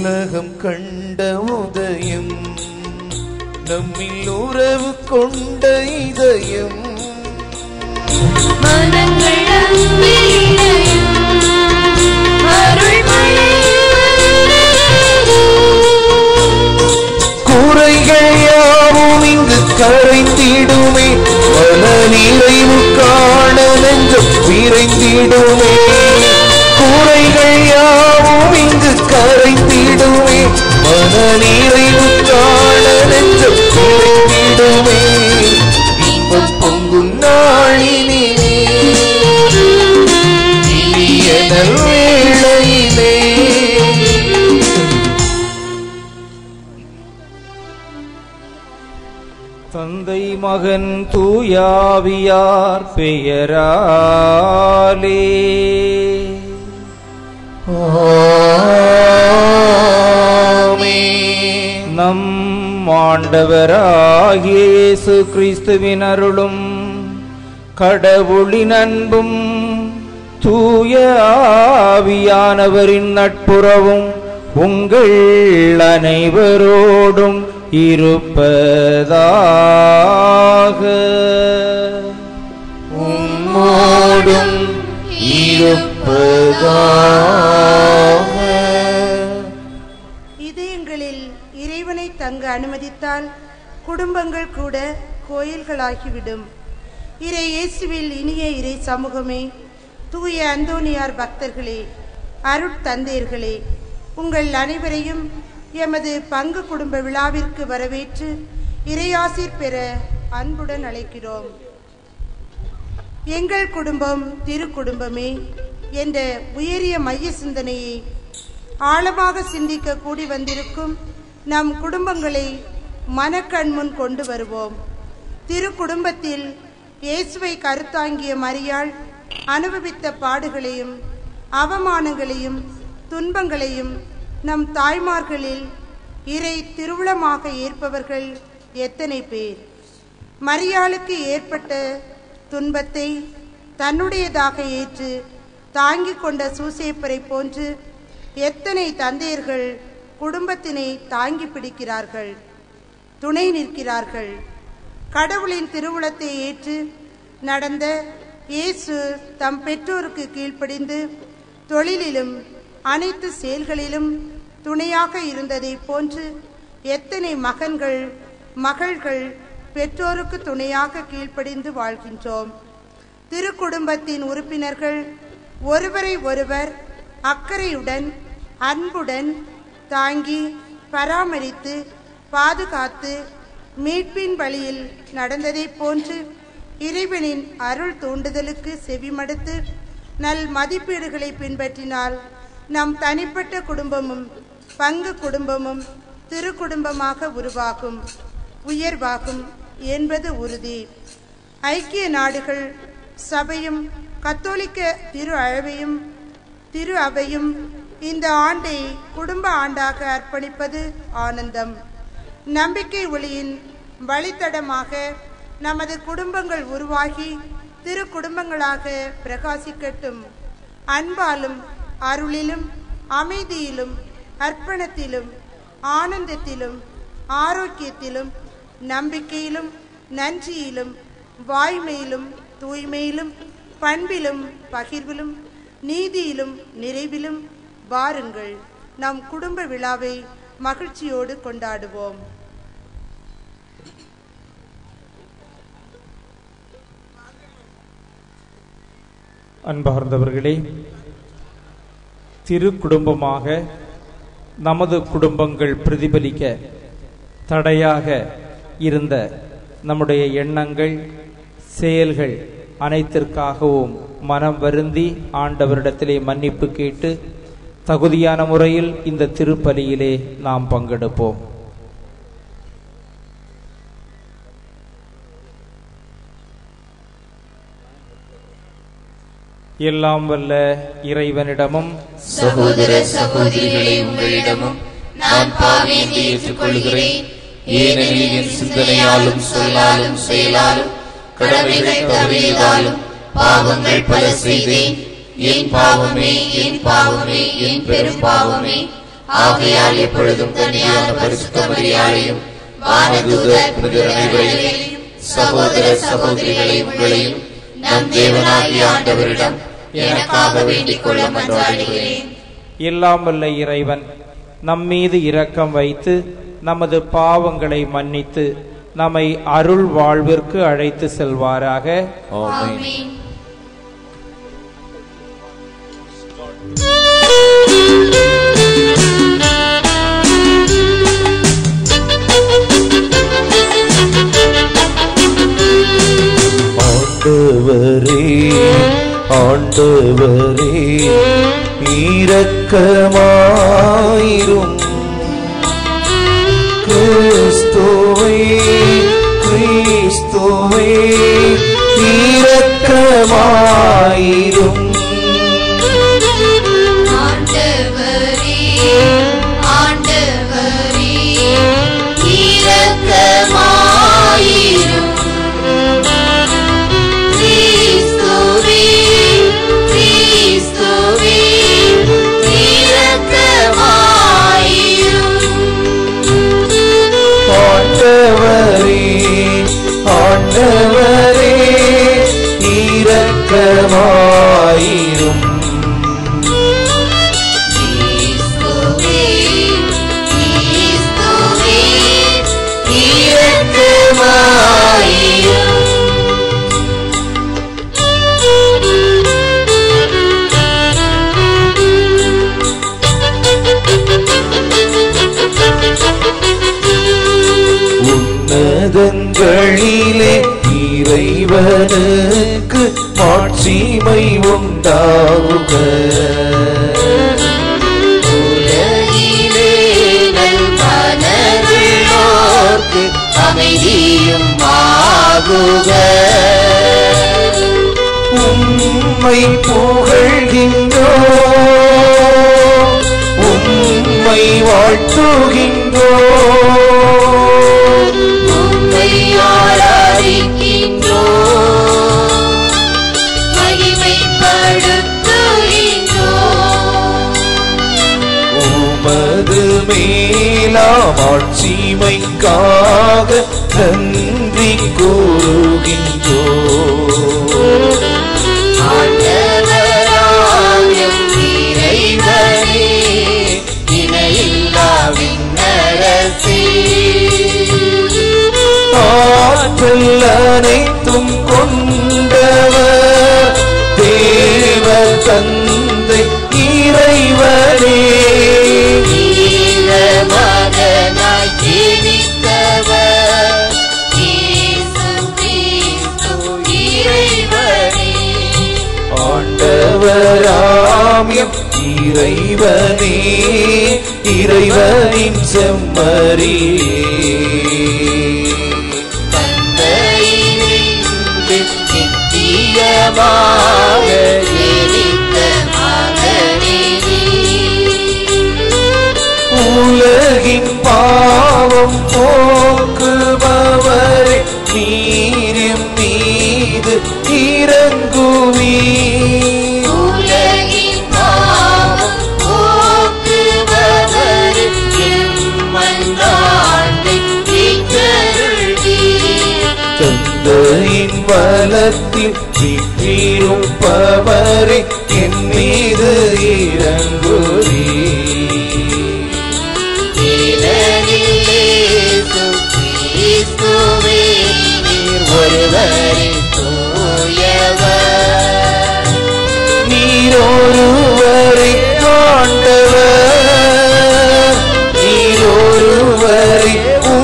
உலகம் கண்ட உதயம் நம்மில் உறவு கொண்ட இதயம் மனங்கள் அன்பில் இணையும் அருள்மழை குறைகள் யாவும் இங்கு கரைந்திடுமே மன நிறைவு காண நெஞ்சம் விரைந்திடுமே குறைகள் யாவும் இங்கு கரைந்திடுமே மன நிறைவு காண நெஞ்சம் விரைந்திடுமே இன்பம் பொங்கும் நாளினிலே இனிய நல்வேளையிலே தந்தை மகன் தூயாவியார் பெயராலே ஆமென். நம் ஆண்டவராகிய இயேசு கிறிஸ்துவின் அருளும் கடவுளின் அன்பும் தூய ஆவியானவரின் நட்புறவும் உங்கள் அனைவரோடும் இருப்பதாக உம்மோடும் இருப்பதாக இதயங்களில் இறைவனை தங்க அனுமதித்தால் குடும்பங்கள் கூட கோயில்களாகிவிடும் இறை இயேசுவில் இனிய இறை சமூகமே தூய அந்தோனியார் பக்தர்களே அருட்தந்தையர்களே உங்கள் அனைவரையும் எமது பங்கு குடும்ப விழாவிற்கு வரவேற்று இறையாசிர் பெற அன்புடன் அழைக்கிறோம் எங்கள் குடும்பம் திரு குடும்பமே என்ற உயரிய மைய சிந்தனையை ஆழமாக சிந்திக்க கூடி வந்திருக்கும் நம் குடும்பங்களை மனக்கண்முன் கொண்டு வருவோம் திரு குடும்பத்தில் இயேசுவை கருத்தாங்கிய மரியாள் அனுபவித்த பாடுகளையும் அவமானங்களையும் துன்பங்களையும் நம் தாய்மார்களில் இறை திருவுளமாக ஏற்பவர்கள் எத்தனை பேர் மரியாளுக்கு ஏற்பட்ட துன்பத்தை தன்னுடையதாக ஏற்று தாங்கிக் கொண்ட சூசேப்பரை போன்று எத்தனை தந்தையர்கள் குடும்பத்தினை தாங்கி பிடிக்கிறார்கள் துணை நிற்கிறார்கள் கடவுளின் திருவுளத்தை ஏற்று நடந்த இயேசு தம் பெற்றோருக்கு கீழ்ப்படிந்து தொழிலிலும் அனைத்து செயல்களிலும் துணையாக இருந்ததைப் போன்று எத்தனை மகன்கள் மகள்கள் பெற்றோருக்கு துணையாக கீழ்ப்படிந்து வாழ்கின்றோம் திருக்குடும்பத்தின் உறுப்பினர்கள் ஒருவரை ஒருவர் அக்கறையுடன் அன்புடன் தாங்கி பராமரித்து பாதுகாத்து மீட்பின் வழியில் நடந்ததைப் போன்று இறைவனின் அருள் தூண்டுதலுக்கு செவிமடுத்து நல் மதிப்பீடுகளை பின்பற்றினால் நம் தனிப்பட்ட குடும்பமும் பங்கு குடும்பமும் திரு குடும்பமாக உருவாகும் உயர்வாகும் என்பது உறுதி ஐக்கிய நாடுகள் சபையும் கத்தோலிக்க திரு அழவையும் திரு அவையும் இந்த ஆண்டை குடும்ப ஆண்டாக அர்ப்பணிப்பது ஆனந்தம் நம்பிக்கை ஒளியின் வழித்தடமாக நமது குடும்பங்கள் உருவாகி திரு குடும்பங்களாக பிரகாசிக்கட்டும் அன்பாலும் அருளிலும் அமைதியிலும் அர்ப்பணத்திலும் ஆனந்தத்திலும் ஆரோக்கியத்திலும் நம்பிக்கையிலும் நன்றியிலும் வாய்மையிலும் தூய்மையிலும் பண்பிலும் பகிர்விலும் நீதியிலும் நிறைவிலும் வாருங்கள் நம் குடும்ப விழாவை மகிழ்ச்சியோடு கொண்டாடுவோம் அன்பார்ந்தவர்களே திரு குடும்பமாக நமது குடும்பங்கள் பிரதிபலிக்க தடையாக இருந்த நம்முடைய எண்ணங்கள் செயல்கள் அனைத்திற்காகவும் மனம் வருந்தி ஆண்டவரிடத்திலே மன்னிப்பு கேட்டு தகுதியான முறையில் இந்த திருப்பலியிலே நாம் பங்கெடுப்போம் எல்லாம் வல்ல இறைவனிடமும் சகோதர சகோதரிகளே உங்களிடமும் நான் பாவி என்று ஏற்றுக்கொள்கிறேன் ஏனெனில் என் சிந்தனையாலும் சொல்லாலும் செயலாலும் கடமைகள் தவறியதாலும் பாவங்கள் பல செய்தேன் என் பாவமே என் பாவமே என் பெரும் பாவமே ஆகையால் எப்பொழுதும் கன்னியான பரிசுத்த மரியாதையும் வானதூதர் புனிதர் அனைவரையும் சகோதர சகோதரிகளை உங்களையும் நம் தேவனாகிய ஆண்டவரிடம் எனக்காக வேண்டிக் கொள்ள மன்றாடுகிறேன் எல்லாம் வல்ல இறைவன் நம் மீது இரக்கம் வைத்து நமது பாவங்களை மன்னித்து நம்மை அருள் வாழ்விற்கு அழைத்து செல்வாராக ஆமென் ஆண்டவரே ஆண்டவரே இரக்கமாயிரும் கிறிஸ்துவே கிறிஸ்துவே இரக்கமாயிரும் ஆண்டவரே ஆண்டவரே இரக்கமாயிரும் கிறிஸ்துவே கிறிஸ்துவே இரக்கமாயிரும் ஆண்டவரே ஆண்டவரே இரக்கமாயிரும் கிறிஸ்துவே கிறிஸ்துவே இரக்கமாயிரும் உன்னதங்களிலே இறைவனுக்கு மாட்சிமை உண்டாவுக உலகிலே நல்மனதுள்ளோர்க்கு அமைதியும் ஆகுக உம்மை புகழ்கின்றோ உம்மை வாழ்த்துகின்றோ உம்மை ஆராதிக்கின்றோம் மகிமைப்படுத்துகின்றோம் உமது மேலாம் ஆட்சிமைக்காக நன்றி கூறுகின்றோ ஆண்டவராயும் இறைவனே இணையில்லா விண்ணரசே ஆற்றல் அனைத்தும் கொண்டவர் தேவ தந்தை இறைவனே மகனாய் ஜீவித்தவர் இயேசு கிறிஸ்து இறைவனே ஆண்டவராமியம் இறைவனே இறைவனின் செம்மறியே தந்தையினின்று நித்தியமாக ஜீவித்த மகனே நீ. உலகின் பாவம் போக்குபவரே நீரின் மீது இறங்குவீர் உலகின் பாவம் போக்குபவர் எம்மன்னாண்டை தீர்த்தருள்வீர். தந்தையின் வலத்தில் வீற்றிருப்பவரே என் மீது இறங்குவீர் இலகில் இயேசு கிறிஸ்துவே, நீர் ஒருவரே தூயவர். நீரொருவரை ஆண்டவர் நீரொருவரை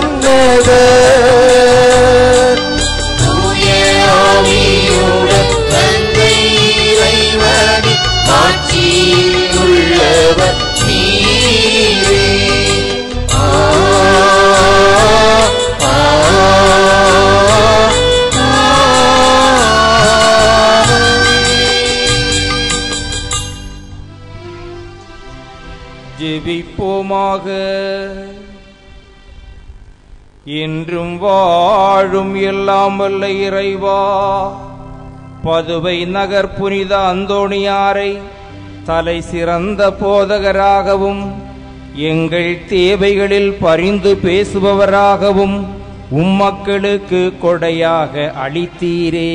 உன்னதர் தூய ஆவியுடன் தந்தை இறைவனின் ஆட்சியில் உள்ளவர் நீரே. ஆ, ஆ, ஜெபிப்போமாக என்றும் வாழும் எல்லாம் வல்ல இறைவா பதுவை நகர் புனித அந்தோணியாரை தலை சிறந்த போதகராகவும் எங்கள் தேவைகளில் பரிந்து பேசுபவராகவும் உம்மக்களுக்கு கொடையாக அளித்தீரே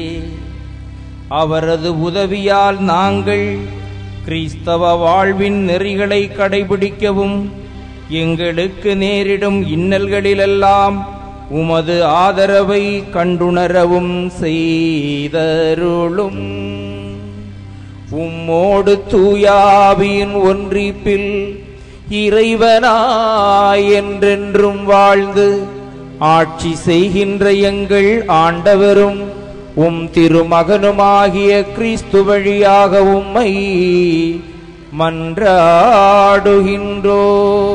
அவரது உதவியால் நாங்கள் கிறிஸ்தவ வாழ்வின் நெறிகளை கடைபிடிக்கவும் எங்களுக்கு நேரிடும் இன்னல்களிலெல்லாம் உமது ஆதரவை கண்டுணரவும் செய்தருளும் உம்மோடு தூயாவியின் ஒன்றிப்பில் இறைவனாய் என்றென்றும் வாழ்ந்து ஆட்சி செய்கின்ற எங்கள் ஆண்டவரும் உம் திருமகனுமாகிய கிறிஸ்து வழியாக உம்மை மன்றாடுகின்றோ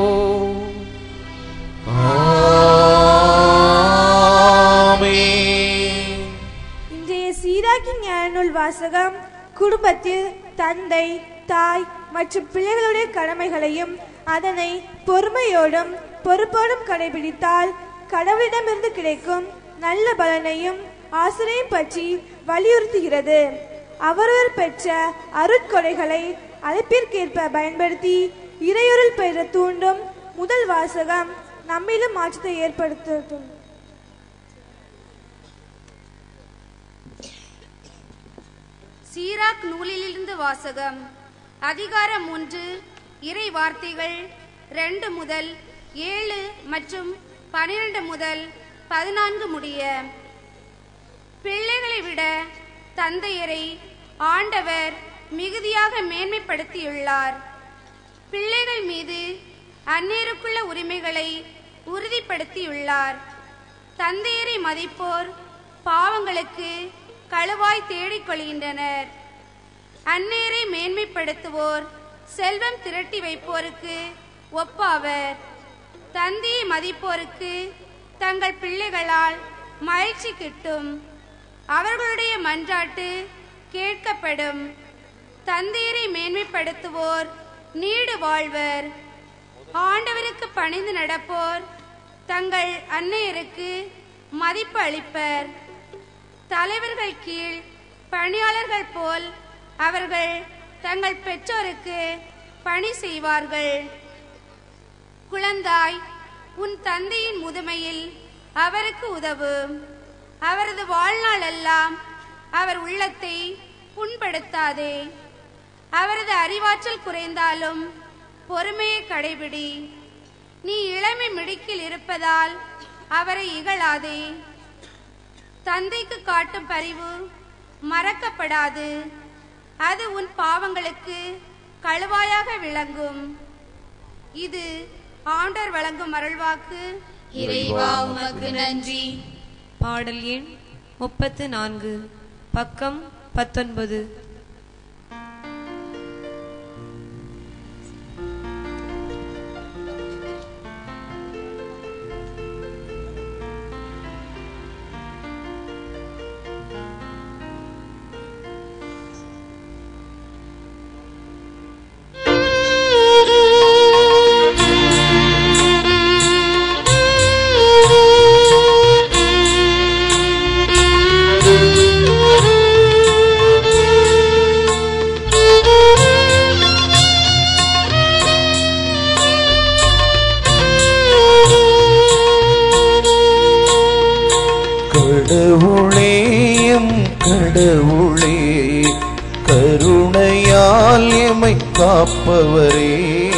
ஆமென். இன்றைய சீராக்கி ஞானநூல் வாசகம் குடும்பத்தில் தந்தை தாய் மற்றும் பிள்ளைகளுடைய கடமைகளையும் அதனை பொறுமையோடும் பொறுப்போடும் கடைபிடித்தால் கடவுளிடமிருந்து கிடைக்கும் நல்ல பலனையும் ஆசிரியம் பற்றி வலியுறுத்துகிறது அவரவர் பெற்ற அருட்கொடைகளை அழைப்பிற்கேற்ப பயன்படுத்தி இறையுறல் பெற தூண்டும் முதல் வாசகம் நம்மிலும் மாற்றத்தை ஏற்படுத்தும் சீராக் நூலிலிருந்து வாசகம் அதிகாரம் ஒன்று இறை வார்த்தைகள் ரெண்டு முதல் ஏழு மற்றும் பனிரெண்டு முதல் பதினான்கு முடிய பிள்ளைகளை விட தந்தையரை ஆண்டவர் மிகுதியாக மேன்மைப்படுத்தியுள்ளார் பிள்ளைகள் மீது அந்நேருக்குள்ள உரிமைகளை உறுதிப்படுத்தியுள்ளார் தந்தையரை மதிப்போர் பாவங்களுக்கு களுவாய் தேடிக் கொள்கின்றனர் அந்நேரை மேன்மைப்படுத்துவோர் செல்வம் திரட்டி வைப்போருக்கு ஒப்பாவர் தந்தையை மதிப்போருக்கு தங்கள் பிள்ளைகளால் மகிழ்ச்சி கிட்டும் அவர்களுடைய மன்றாட்டு கேட்கப்படும் தந்தையரை மேன்மைப்படுத்துவோர் நீடு வாழ்வர் ஆண்டவருக்கு பணிந்து நடப்போர் தங்கள் அன்னையருக்கு மதிப்பு அளிப்பர் தலைவர்கள் கீழ் பணியாளர்கள் போல் அவர்கள் தங்கள் பெற்றோருக்கு பணி செய்வார்கள் குழந்தாய் உன் தந்தையின் முதுமையில் அவருக்கு உதவு அவரது வாழ்நாள் எல்லாம் அவர் உள்ளத்தை புண்படுத்தாதே அவரது அறிவாற்றல் குறைந்தாலும் பொறுமையை கடைபிடி நீ இளமை மிடுக்கில் இருப்பதால் அவரை இகழாதே தந்தைக்கு காட்டும் பரிவு மறக்கப்படாது அது உன் பாவங்களுக்கு கழுவாயாக விளங்கும் இது ஆண்டர் வழங்கும் அருள்வாக்கு இறைவா உமக்கு நன்றி பாடல் எண் முப்பத்து நான்கு பக்கம் பத்தொன்பது கடவுளே எம் கடவுளே கருணையால் எமை காப்பவரே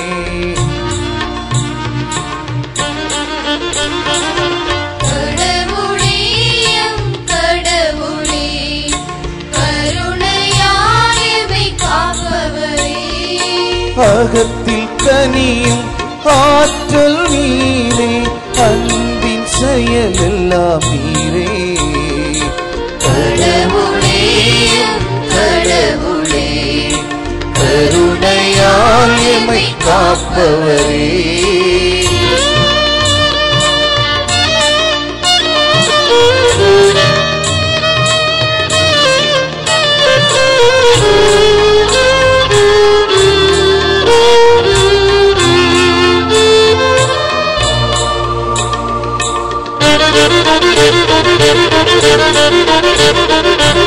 கடவுளே எம் கடவுளே கருணையால் எமை காப்பவரே அகத்தில் கனியும் ஆற்றல் நீரே அன்பின் செயலெல்லாம் நீரே கடவுளே எம் கடவுளே கருணையால் எமை காப்பவரே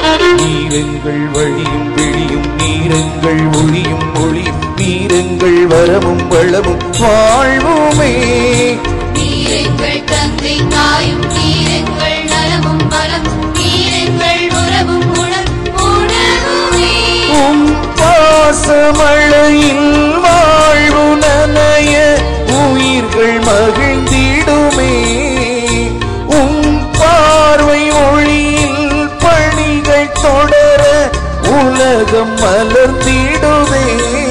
நீரெங்கள் வழியும் வெளியும் நீரெங்கள் ஒளியும் ஒளியும் நீரெங்கள் வரமும் வளமும் வாழ்வுமே நீரெங்கள் தந்தை தாயும் நீரெங்கள் நலமும் பலமும் நீரெங்கள் உறவும் உணர் உணவுமே உம் பாசமழையில் வாழ்வு நனைய உயிர்கள் மகிழ்ந்திடுமே உம் பார்வை ஒளியில் பணிகள் தொடர உலகம் மலர்ந்திடுமே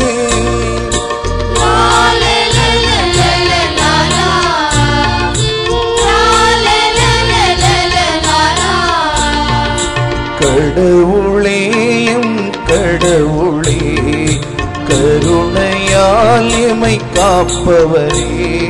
கடவுளேயும் கடவுளே கருணையால் எமை காப்பவரே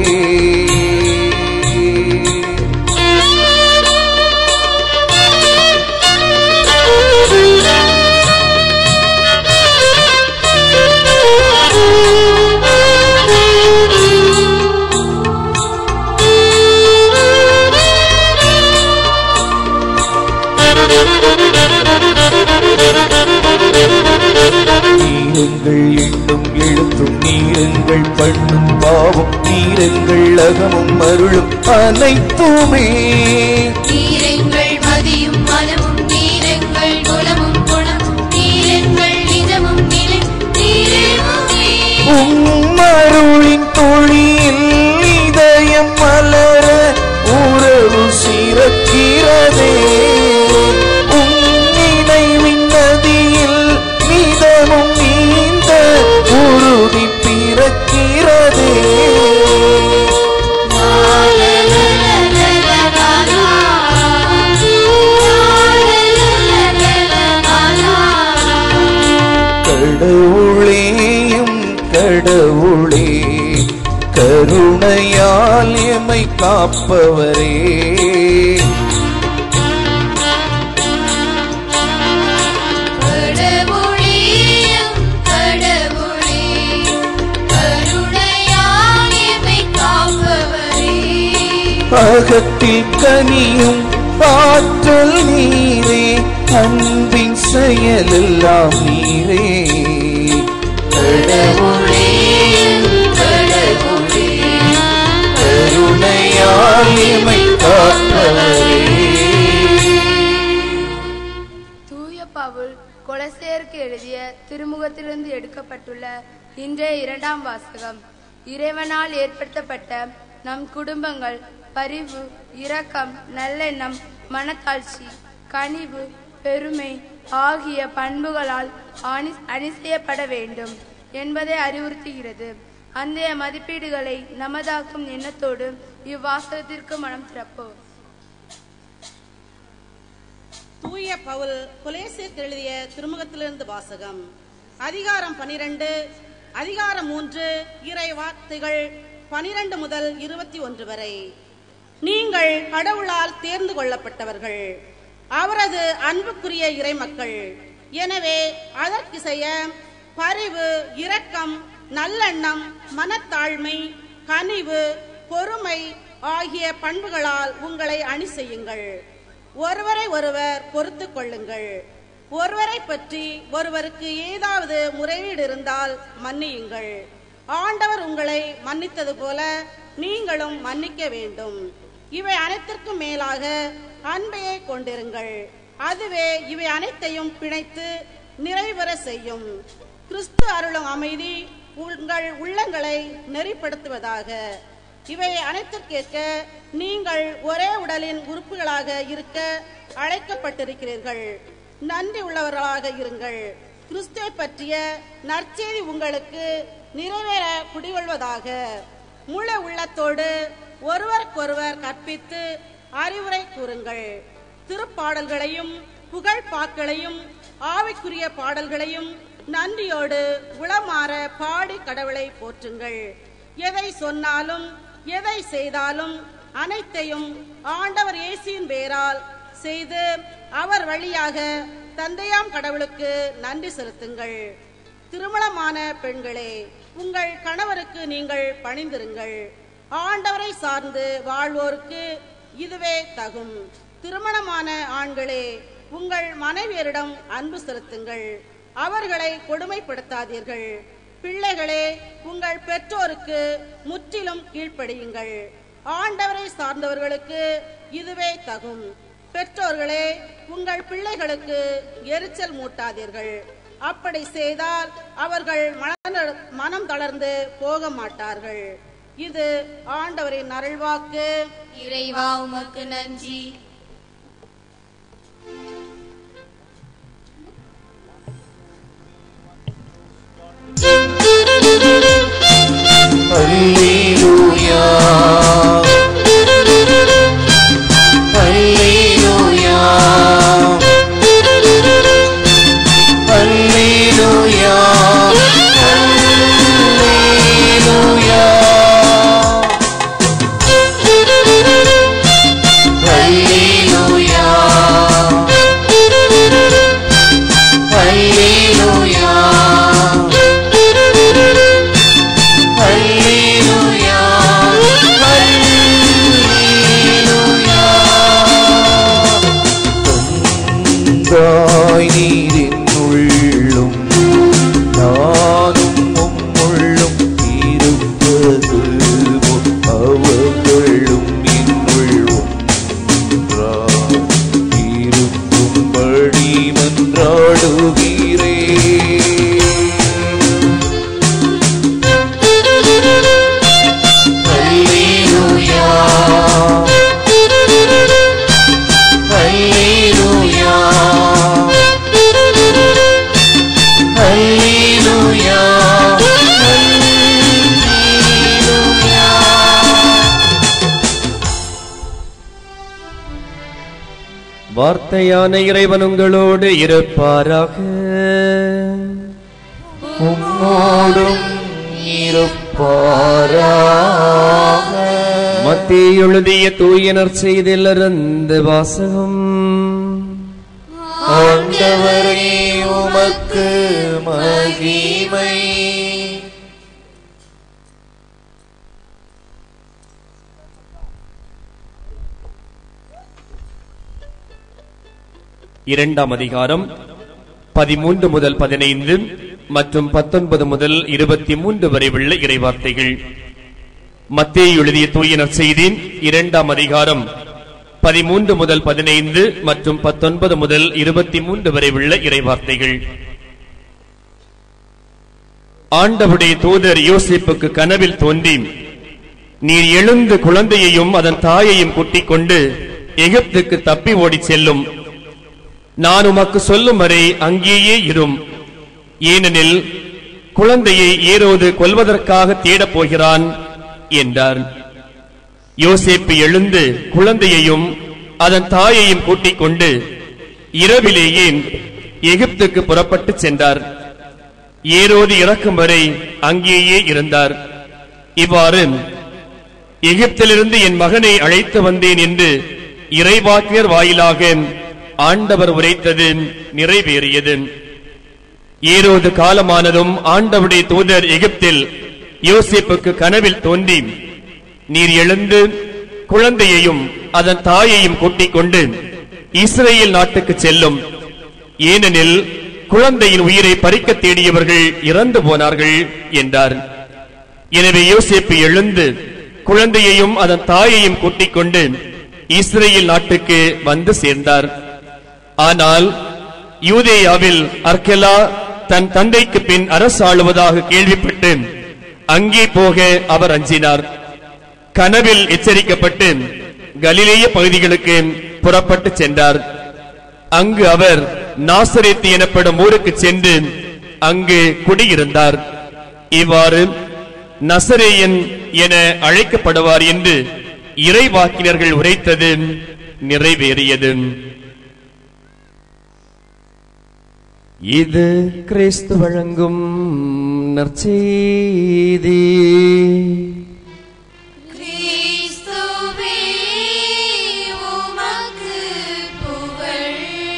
நீருங்கள் எண்ணும் எழுத்தும் நீருங்கள் பண்ணும் பாவம் நீருங்கள் அகமும் அருளும் அனைத்துமே நீரெங்கள் மதியும் மனமும் நீரெங்கள் குலமும் குணமும் நீரெங்கள் நிஜமும் நிலை நீரேவுமே உம் அருளின் தொழில் இதயம் மலர உறவு சிறக்கிறதே உம் நினைவின் நதியில் நிதமும் நீந்த உறுதி பிறக்கிறதே கடவுளேயும் கடவுளே கருணையால் எமை காப்பவரே கடவுளேயும் கடவுளே கருணையால் எம்மை காப்பவரே அகத்தில் கனியும் ஆற்றல் நீரே அன்பின் செயலெல்லாம் நீரே கடவுளேயும் கடவுளே கருணையால் எமை காப்பவரே தூய பவுல் கொலசேருக்கு எழுதிய திருமுகத்திலிருந்து எடுக்கப்பட்டுள்ள இன்றைய இரண்டாம் வாசகம் இறைவனால் ஏற்படுத்தப்பட்ட நம் குடும்பங்கள் பரிவு இரக்கம் நல்லெண்ணம் மனத்தாழ்ச்சி கனிவு பெருமை ஆகிய பண்புகளால் அணி அணி செய்யப்பட வேண்டும் என்பதை அறிவுறுத்துகிறது அந்த மதிப்பீடுகளை நமதாக்கும் எண்ணத்தோடு இவ்வாசகத்திற்கு மனம் திறப்போம் தூய பவுல் கொலேசியர் எழுதிய திருமுகத்திலிருந்து வாசகம் அதிகாரம் பனிரெண்டு அதிகாரம் மூன்று இறை வார்த்தைகள் பனிரெண்டு முதல் இருபத்தி ஒன்று வரை நீங்கள் கடவுளால் தேர்ந்து கொள்ளப்பட்டவர்கள் அவரது அன்புக்குரிய இறைமக்கள் எனவே அதற்கிசைய பரிவு இரக்கம் நல்லெண்ணம் மனத்தாழ்மை கனிவு பொறுமை ஆகிய பண்புகளால் உங்களை அணி செய்யுங்கள் ஒருவரை ஒருவர் பொறுத்து கொள்ளுங்கள் ஒருவரை பற்றி ஒருவருக்கு ஏதாவது முறையீடு இருந்தால் மன்னியுங்கள் ஆண்டவர் உங்களை மன்னித்தது போல நீங்களும் மன்னிக்க வேண்டும் இவை அனைத்திற்கும் மேலாக அன்பையே கொண்டிருங்கள் அதுவே இவை அனைத்தையும் பிணைத்து நிறைவேற செய்யும் கிறிஸ்து அருளும் அமைதி உங்கள் உள்ளங்களை நெறிப்படுத்துவதாக இவை அனைத்திற்கேற்க நீங்கள் ஒரே உடலின் உறுப்புகளாக இருக்க அழைக்கப்பட்டிருக்கிறீர்கள் நன்றி உள்ளவர்களாக இருங்கள் கிறிஸ்துவை பற்றிய நற்செய்தி உங்களுக்கு நிறைவேற குடிகொள்வதாக முழு உள்ளத்தோடு ஒருவருக்கொருவர் கற்பித்து அறிவுரை கூறுங்கள் திருப்பாடல்களையும் புகழ் பாக்களையும் ஆவிக்குரிய பாடல்களையும் நன்றியோடு உளமாற பாடி கடவுளை போற்றுங்கள் எதை சொன்னாலும் எதை செய்தாலும் அனைத்தையும் ஆண்டவர் இயேசுவின் பேரால் செய்து அவர் வழியாக தந்தையாம் கடவுளுக்கு நன்றி செலுத்துங்கள் திருமணமான பெண்களே உங்கள் கணவருக்கு நீங்கள் பணிந்திருங்கள் ஆண்டவரை சார்ந்து வாழ்வோருக்கு இதுவே தகும் திருமணமான ஆண்களே உங்கள் மனைவியரிடம் அன்பு செலுத்துங்கள் அவர்களை கொடுமைப்படுத்தாதீர்கள் பிள்ளைகளே உங்கள் பெற்றோருக்கு முற்றிலும் கீழ்ப்படியுங்கள் ஆண்டவரை சார்ந்தவர்களுக்கு இதுவே தகும் பெற்றோர்களே உங்கள் பிள்ளைகளுக்கு எரிச்சல் மூட்டாதீர்கள் அப்படி செய்தால் அவர்கள் மன- மனம் தளர்ந்து போக மாட்டார்கள் இது ஆண்டவரின் அருள்வாக்கு இறைவா உமக்கு நன்றி Alleluia. Alleluia. Alleluia. Alleluia. Alleluia. Alleluia. Alleluia. ஒன்றாய் நீரின் உள்ளும் நானும் உம்முள்ளும் இருப்பது போல் அவர்களும் என்னுள்ளும் ஒன்றாய் இருக்கும்படி மன்றாடுகிறேன் Alleluia. Alleluia. Alleluia. வார்த்தையான இறைவன் உங்களோடு இருப்பாராக உம்மோடும் இருப்பாராக மத்திய எழுதிய தூயனர் செய்திலிருந்து வாசகம் ஆண்டவரே உமக்கு மகிமை இரண்டாம் அதிகாரம் பதிமூன்று முதல் பதினைந்து மற்றும் பத்தொன்பது முதல் இருபத்தி மூன்று வரை உள்ள இறைவார்த்தைகள் மத்திய எழுதிய தூயனர் செய்தி இரண்டாம் அதிகாரம் பதிமூன்று முதல் பதினைந்து மற்றும் பத்தொன்பது முதல் இருபத்தி மூன்று வரை உள்ள இறைவார்த்தைகள் ஆண்டவுடைய தூதர் யோசிப்புக்கு கனவில் தோன்றி நீர் எழுந்து குழந்தையையும் அதன் தாயையும் கூட்டிக் கொண்டு எகிப்துக்கு தப்பி ஓடிச் செல்லும் நான் உமக்கு சொல்லும் வரை அங்கேயே இரும் ஏனெனில் குழந்தையை ஏரோது கொல்வதற்காக தேடப் போகிறான் என்றார் யோசேப்பு எழுந்து குழந்தையையும் அதன் தாயையும் கூட்டிக் கொண்டு இரவிலேயே எகிப்துக்கு புறப்பட்டுச் சென்றார் ஏரோது இறக்கும் வரை அங்கேயே இருந்தார் இவ்வாறு எகிப்திலிருந்து என் மகனை அழைத்து வந்தேன் என்று இறைவாக்கியர் வாயிலாக ஆண்டவர் உரைத்தது நிறைவேறியது ஏரோது காலமானதும் ஆண்டவருடைய தூதர் எகிப்தில் யோசேப்புக்கு கனவில் தோன்றி நீர் எழுந்து குழந்தையையும் அதன் தாயையும் கூட்டிக் கொண்டு இஸ்ரேல் நாட்டுக்கு செல்லும் ஏனெனில் குழந்தையின் உயிரை பறிக்க தேடியவர்கள் இறந்து போனார்கள் என்றார் எனவே யோசேப்பு எழுந்து குழந்தையையும் அதன் தாயையும் கூட்டிக் கொண்டு இஸ்ரேல் நாட்டுக்கு வந்து சேர்ந்தார் ஆனால் யூதேயாவில் அர்கெலா தன் தந்தைக்கு பின் அரசாளுவதாக கேள்விப்பட்டு அங்கே போக அவர் அஞ்சினார் கனவில் எச்சரிக்கப்பட்டு கலிலேய பகுதிகளுக்கு புறப்பட்டு சென்றார் அங்கு அவர் நாசரேத்து எனப்படும் ஊருக்கு சென்று அங்கு குடியிருந்தார் இவ்வாறு நசரேயன் என அழைக்கப்படுவார் என்று இறைவாக்கினர்கள் உரைத்தது நிறைவேறியது இது கிறிஸ்து வழங்கும் நற்செய்தி கிறிஸ்துவே உமக்கு புகழ்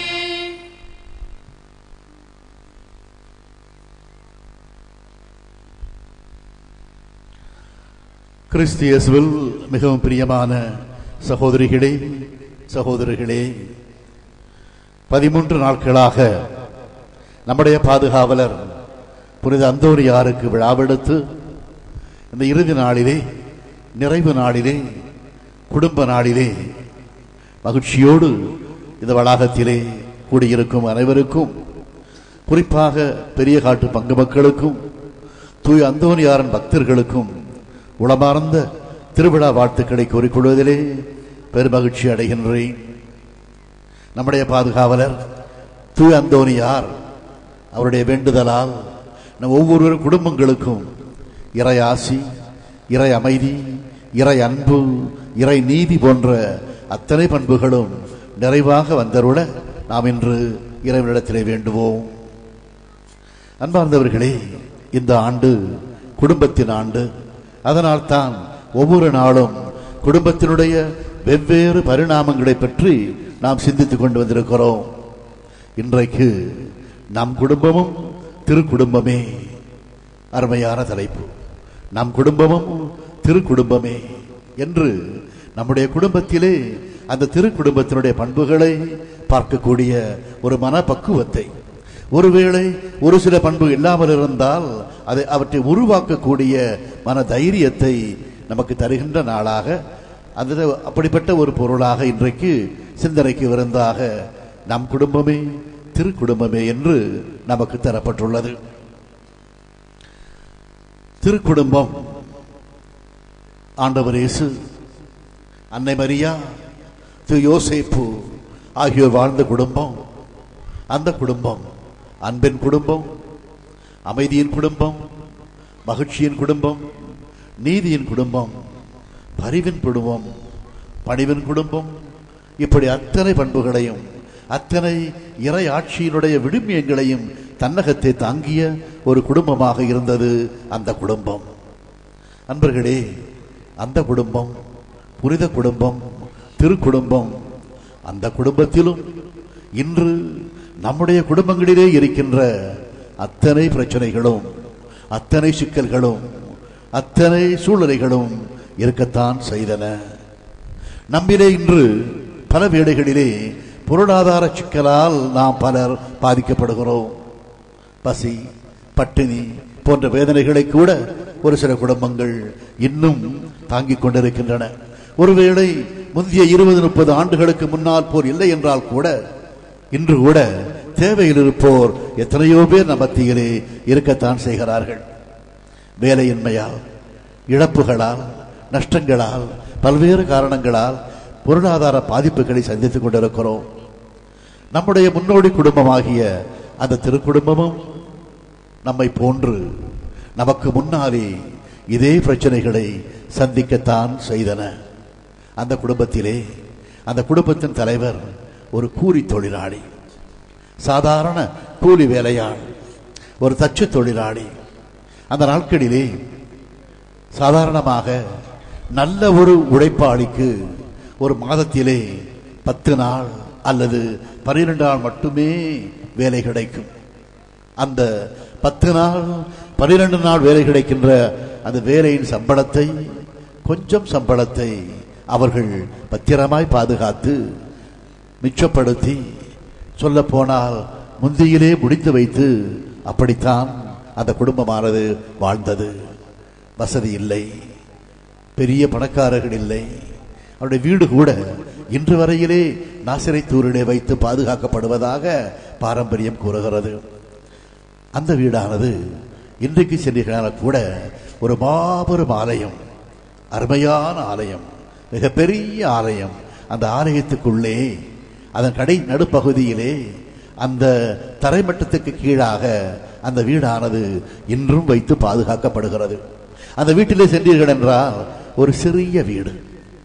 கிறிஸ்து இயேசுவில் மிகவும் பிரியமான சகோதரிகளே சகோதரர்களே பதிமூன்று நாட்களாக நம்முடைய பாதுகாவலர் புனித அந்தோரியாருக்கு விழாவெடுத்து இந்த இறுதி நாளிலே நிறைவு நாளிலே குடும்ப நாளிலே மகிழ்ச்சியோடு இந்த வளாகத்திலே கூடியிருக்கும் அனைவருக்கும் குறிப்பாக பெரிய காட்டு பங்கு மக்களுக்கும் தூய் அந்தோனியாரன் பக்தர்களுக்கும் உளமார்ந்த திருவிழா வாழ்த்துக்களை கூறிக்கொள்வதிலே பெருமகிழ்ச்சி அடைகின்றேன் நம்முடைய பாதுகாவலர் தூய் அந்தோனியார் அவருடைய வேண்டுதலால் நம் ஒவ்வொரு குடும்பங்களுக்கும் இறை ஆசி இறை அமைதி இறை அன்பு இறை நீதி போன்ற அத்தனை பண்புகளும் நிறைவாக வந்தருள நாம் இன்று இறைவனிடத்திலே வேண்டுவோம் அன்பார்ந்தவர்களே இந்த ஆண்டு குடும்பத்தின் ஆண்டு அதனால் தான் ஒவ்வொரு நாளும் குடும்பத்தினுடைய வெவ்வேறு பரிணாமங்களை பற்றி நாம் சிந்தித்துக் கொண்டு வந்திருக்கிறோம் இன்றைக்கு நம் குடும்பமும் திருக்குடும்பமே அருமையான தலைப்பு நம் குடும்பமும் திருக்குடும்பமே என்று நம்முடைய குடும்பத்திலே அந்த திருக்குடும்பத்தினுடைய பண்புகளை பார்க்கக்கூடிய ஒரு மனப்பக்குவத்தை ஒருவேளை ஒரு சில பண்பு இல்லாமல் இருந்தால் அதை அவற்றை உருவாக்கக்கூடிய மன தைரியத்தை நமக்கு தருகின்ற நாளாக அந்த அப்படிப்பட்ட ஒரு பொருளாக இன்றைக்கு சிந்தனைக்கு விருந்தாக நம் குடும்பமே திருக்குடும்பமே என்று நமக்கு தரப்பட்டுள்ளது திருக்குடும்பம் ஆண்டவர் இயேசு அன்னை மரியா திரு யோசேப்பு ஆகியோர் வாழ்ந்த குடும்பம் அந்த குடும்பம் அன்பின் குடும்பம் அமைதியின் குடும்பம் மகிழ்ச்சியின் குடும்பம் நீதியின் குடும்பம் பரிவின் குடும்பம் பணிவின் குடும்பம் இப்படி அத்தனை பண்புகளையும் அத்தனை இறை ஆட்சியினுடைய விடுமியங்களையும் தன்னகத்தை தாங்கிய ஒரு குடும்பமாக இருந்தது அந்த குடும்பம் அன்பர்களே அந்த குடும்பம் புனித குடும்பம் திருக்குடும்பம் அந்த குடும்பத்திலும் இன்று நம்முடைய குடும்பங்களிலே இருக்கின்ற அத்தனை பிரச்சனைகளும் அத்தனை சிக்கல்களும் அத்தனை சூழ்நிலைகளும் இருக்கத்தான் செய்தன நம்மிலே இன்று பல வேளைகளிலே பொருளாதார சிக்கலால் நாம் பலர் பாதிக்கப்படுகிறோம் பசி பட்டினி போன்ற வேதனைகளை கூட ஒரு சில குடும்பங்கள் இன்னும் தாங்கிக் கொண்டிருக்கின்றன ஒருவேளை முந்தைய இருபது முப்பது ஆண்டுகளுக்கு முன்னால் போர் இல்லை என்றால் கூட இன்று கூட தேவையில் இருப்போர் எத்தனையோ பேர் நம் மத்தியிலே இருக்கத்தான் செய்கிறார்கள் வேலையின்மையால் இழப்புகளால் நஷ்டங்களால் பல்வேறு காரணங்களால் பொருளாதார பாதிப்புகளை சந்தித்துக் கொண்டிருக்கிறோம் நம்முடைய முன்னோடி குடும்பமாகிய அந்த திருக்குடும்பமும் நம்மை போன்று நமக்கு முன்னாலே இதே பிரச்சனைகளை சந்திக்கத்தான் செய்தன அந்த குடும்பத்திலே அந்த குடும்பத்தின் தலைவர் ஒரு கூலி தொழிலாளி சாதாரண கூலி வேலையாள் ஒரு தச்சு தொழிலாளி அந்த நாட்களிலே சாதாரணமாக நல்ல ஒரு உழைப்பாளிக்கு ஒரு மாதத்திலே பத்து நாள் அல்லது பன்னிரெண்டு நாள் மட்டுமே வேலை கிடைக்கும் அந்த பத்து நாள் பன்னிரெண்டு நாள் வேலை கிடைக்கின்ற அந்த வேலையின் சம்பளத்தை கொஞ்சம் சம்பளத்தை அவர்கள் பத்திரமாய் பாதுகாத்து மிச்சப்படுத்தி சொல்ல போனால் முந்தியிலே முடித்து வைத்து அப்படித்தான் அந்த குடும்பமானது வாழ்ந்தது வசதி இல்லை பெரிய பணக்காரர்கள் இல்லை அவருடைய வீடு கூட இன்று வரையிலே நாசிரைத்தூரிலே வைத்து பாதுகாக்கப்படுவதாக பாரம்பரியம் கூறுகிறது அந்த வீடானது இன்றைக்கு சென்றீர்களான கூட ஒரு மாபெரும் ஆலயம் அருமையான ஆலயம் மிகப்பெரிய ஆலயம் அந்த ஆலயத்துக்குள்ளே அதன் கடை நடுப்பகுதியிலே அந்த தரைமட்டத்துக்கு கீழாக அந்த வீடானது இன்றும் வைத்து பாதுகாக்கப்படுகிறது அந்த வீட்டிலே சென்றீர்கள் என்றால் ஒரு சிறிய வீடு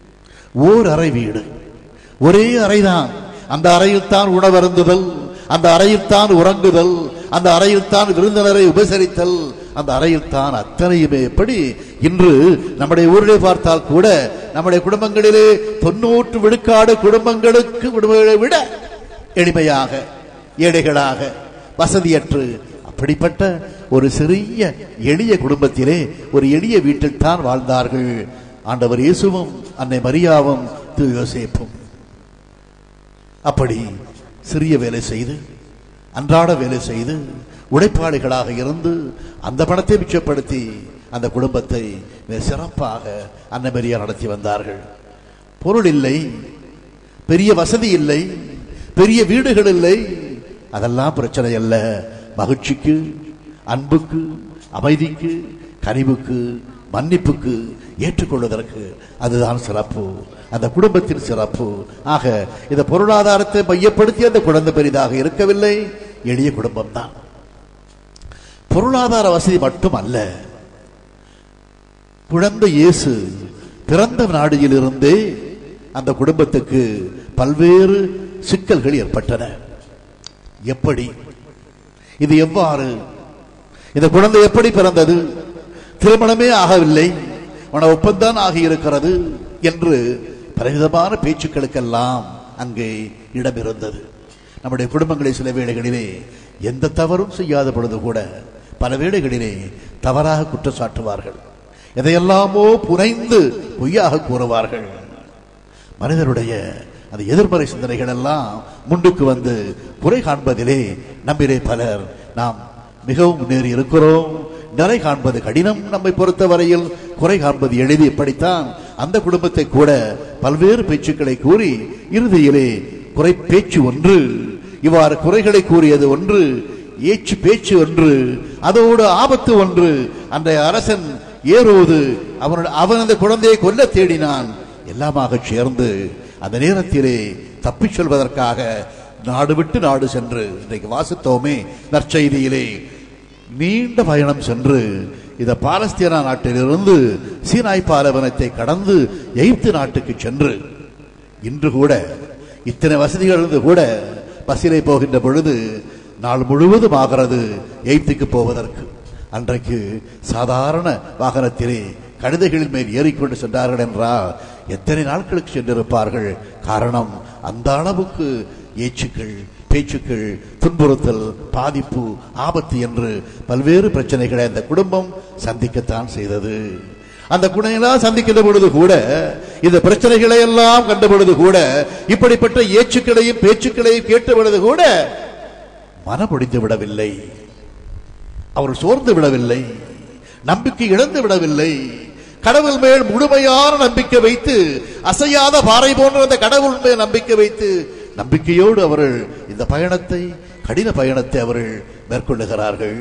ஓர் அறை வீடு ஒரே அறைதான் அந்த அறையில் தான் உணவருந்துதல் அந்த அறையில் தான் உறங்குதல் அந்த அறையில் தான் விருந்தினரை உபசரித்தல் அந்த அறையில் தான் அத்தனையுமே எப்படி இன்று நம்முடைய ஊரிலே பார்த்தால் கூட நம்முடைய குடும்பங்களிலே தொன்னூற்று விழுக்காடு குடும்பங்களுக்கு விடுமுறை விட எளிமையாக ஏழைகளாக வசதியற்று அப்படிப்பட்ட ஒரு சிறிய எளிய குடும்பத்திலே ஒரு எளிய வீட்டில் தான் வாழ்ந்தார்கள் ஆண்டவர் இயேசுவும் அன்னை மரியாவும் திரு யோசேப்பும் அப்படி சிறிய வேலை செய்து அன்றாட வேலை செய்து உழைப்பாளிகளாக இருந்து அந்த பணத்தை மிச்சப்படுத்தி அந்த குடும்பத்தை மிக சிறப்பாக அன்னமரியா நடத்தி வந்தார்கள் பொருள் இல்லை பெரிய வசதி இல்லை பெரிய வீடுகள் இல்லை அதெல்லாம் பிரச்சனை அல்ல மகிழ்ச்சிக்கு அன்புக்கு அமைதிக்கு கனிவுக்கு மன்னிப்புக்கு ஏற்றுக்கொள்வதற்கு அதுதான் சிறப்பு அந்த குடும்பத்தின் சிறப்பு ஆக இந்த பொருளாதாரத்தை மையப்படுத்தி அந்த குழந்தை பெரிதாக இருக்கவில்லை எளிய குடும்பம் தான் பொருளாதார வசதி மட்டும் அல்ல குழந்தை இயேசு பிறந்த நாடியிலிருந்தே அந்த குடும்பத்துக்கு பல்வேறு சிக்கல்கள் ஏற்பட்டன எப்படி இது எவ்வாறு இந்த குழந்தை எப்படி பிறந்தது திருமணமே ஆகவில்லை மன ஒப்பந்தான் ஆகியிருக்கிறது என்று பலவிதமான பேச்சுக்களுக்கெல்லாம் அங்கே இடமிருந்தது நம்முடைய குடும்பங்களை சில வேளைகளிலே எந்த தவறும் செய்யாத பொழுது கூட பல வேளைகளிலே தவறாக குற்றச்சாட்டுவார்கள் எதையெல்லாமோ புனைந்து பொய்யாக கூறுவார்கள் மனிதருடைய அந்த எதிர்மறை சிந்தனைகள் எல்லாம் முன்னுக்கு வந்து குறை காண்பதிலே நம்மிலே பலர் நாம் மிகவும் முன்னேறி இருக்கிறோம் நிறை காண்பது கடினம் நம்மை பொறுத்தவரையில் குறை காண்பது எளிது எப்படித்தான் அந்த குடும்பத்தை கூட பல்வேறு பேச்சுக்களை கூறி இறுதியிலே குறை பேச்சு ஒன்று இவ்வாறு குறைகளை கூறியது ஒன்று ஏச்சு பேச்சு ஒன்று அதோடு ஆபத்து ஒன்று அன்றைய அரசன் ஏறுவது அவன் அவன் அந்த குழந்தையை கொல்ல தேடினான் எல்லாமாக சேர்ந்து அந்த நேரத்திலே தப்பிச் செல்வதற்காக நாடு விட்டு நாடு சென்று இன்றைக்கு வாசித்தோமே நற்செய்தியிலே நீண்ட பயணம் சென்று இந்த பாலஸ்தீனா நாட்டிலிருந்து சீனாய் பாலைவனத்தை கடந்து எகிப்து நாட்டுக்கு சென்று இன்று கூட இத்தனை வசதிகள் இருந்து கூட பஸ்ஸிலே போகின்ற பொழுது நாள் முழுவதும் ஆகிறது எகிப்துக்கு போவதற்கு அன்றைக்கு சாதாரண வாகனத்திலே கழுதைகளின் மேல் ஏறிக்கொண்டு சென்றார்கள் என்றால் எத்தனை நாட்களுக்கு சென்றிருப்பார்கள் காரணம் அந்த அளவுக்கு ஏச்சுக்கள் பேச்சுக்கள் துன்புறுத்தல் பாதிப்பு ஆபத்து என்று பல்வேறு பிரச்சனைகளை அந்த குடும்பம் சந்திக்கத்தான் செய்தது அந்த குணையெல்லாம் சந்திக்கின்ற பொழுது கூட இந்த பிரச்சனைகளை எல்லாம் கண்ட பொழுது கூட இப்படிப்பட்ட ஏச்சுக்களையும் பேச்சுக்களையும் கேட்ட பொழுது கூட மனமுடிந்து விடவில்லை அவர் சோர்ந்து விடவில்லை நம்பிக்கை இழந்து விடவில்லை கடவுள் மேல் முழுமையான நம்பிக்கை வைத்து அசையாத பாறை போன்ற அந்த கடவுள் மேல் நம்பிக்கை வைத்து நம்பிக்கையோடு அவர்கள் இந்த பயணத்தை கடின பயணத்தை அவர்கள் மேற்கொள்ளுகிறார்கள்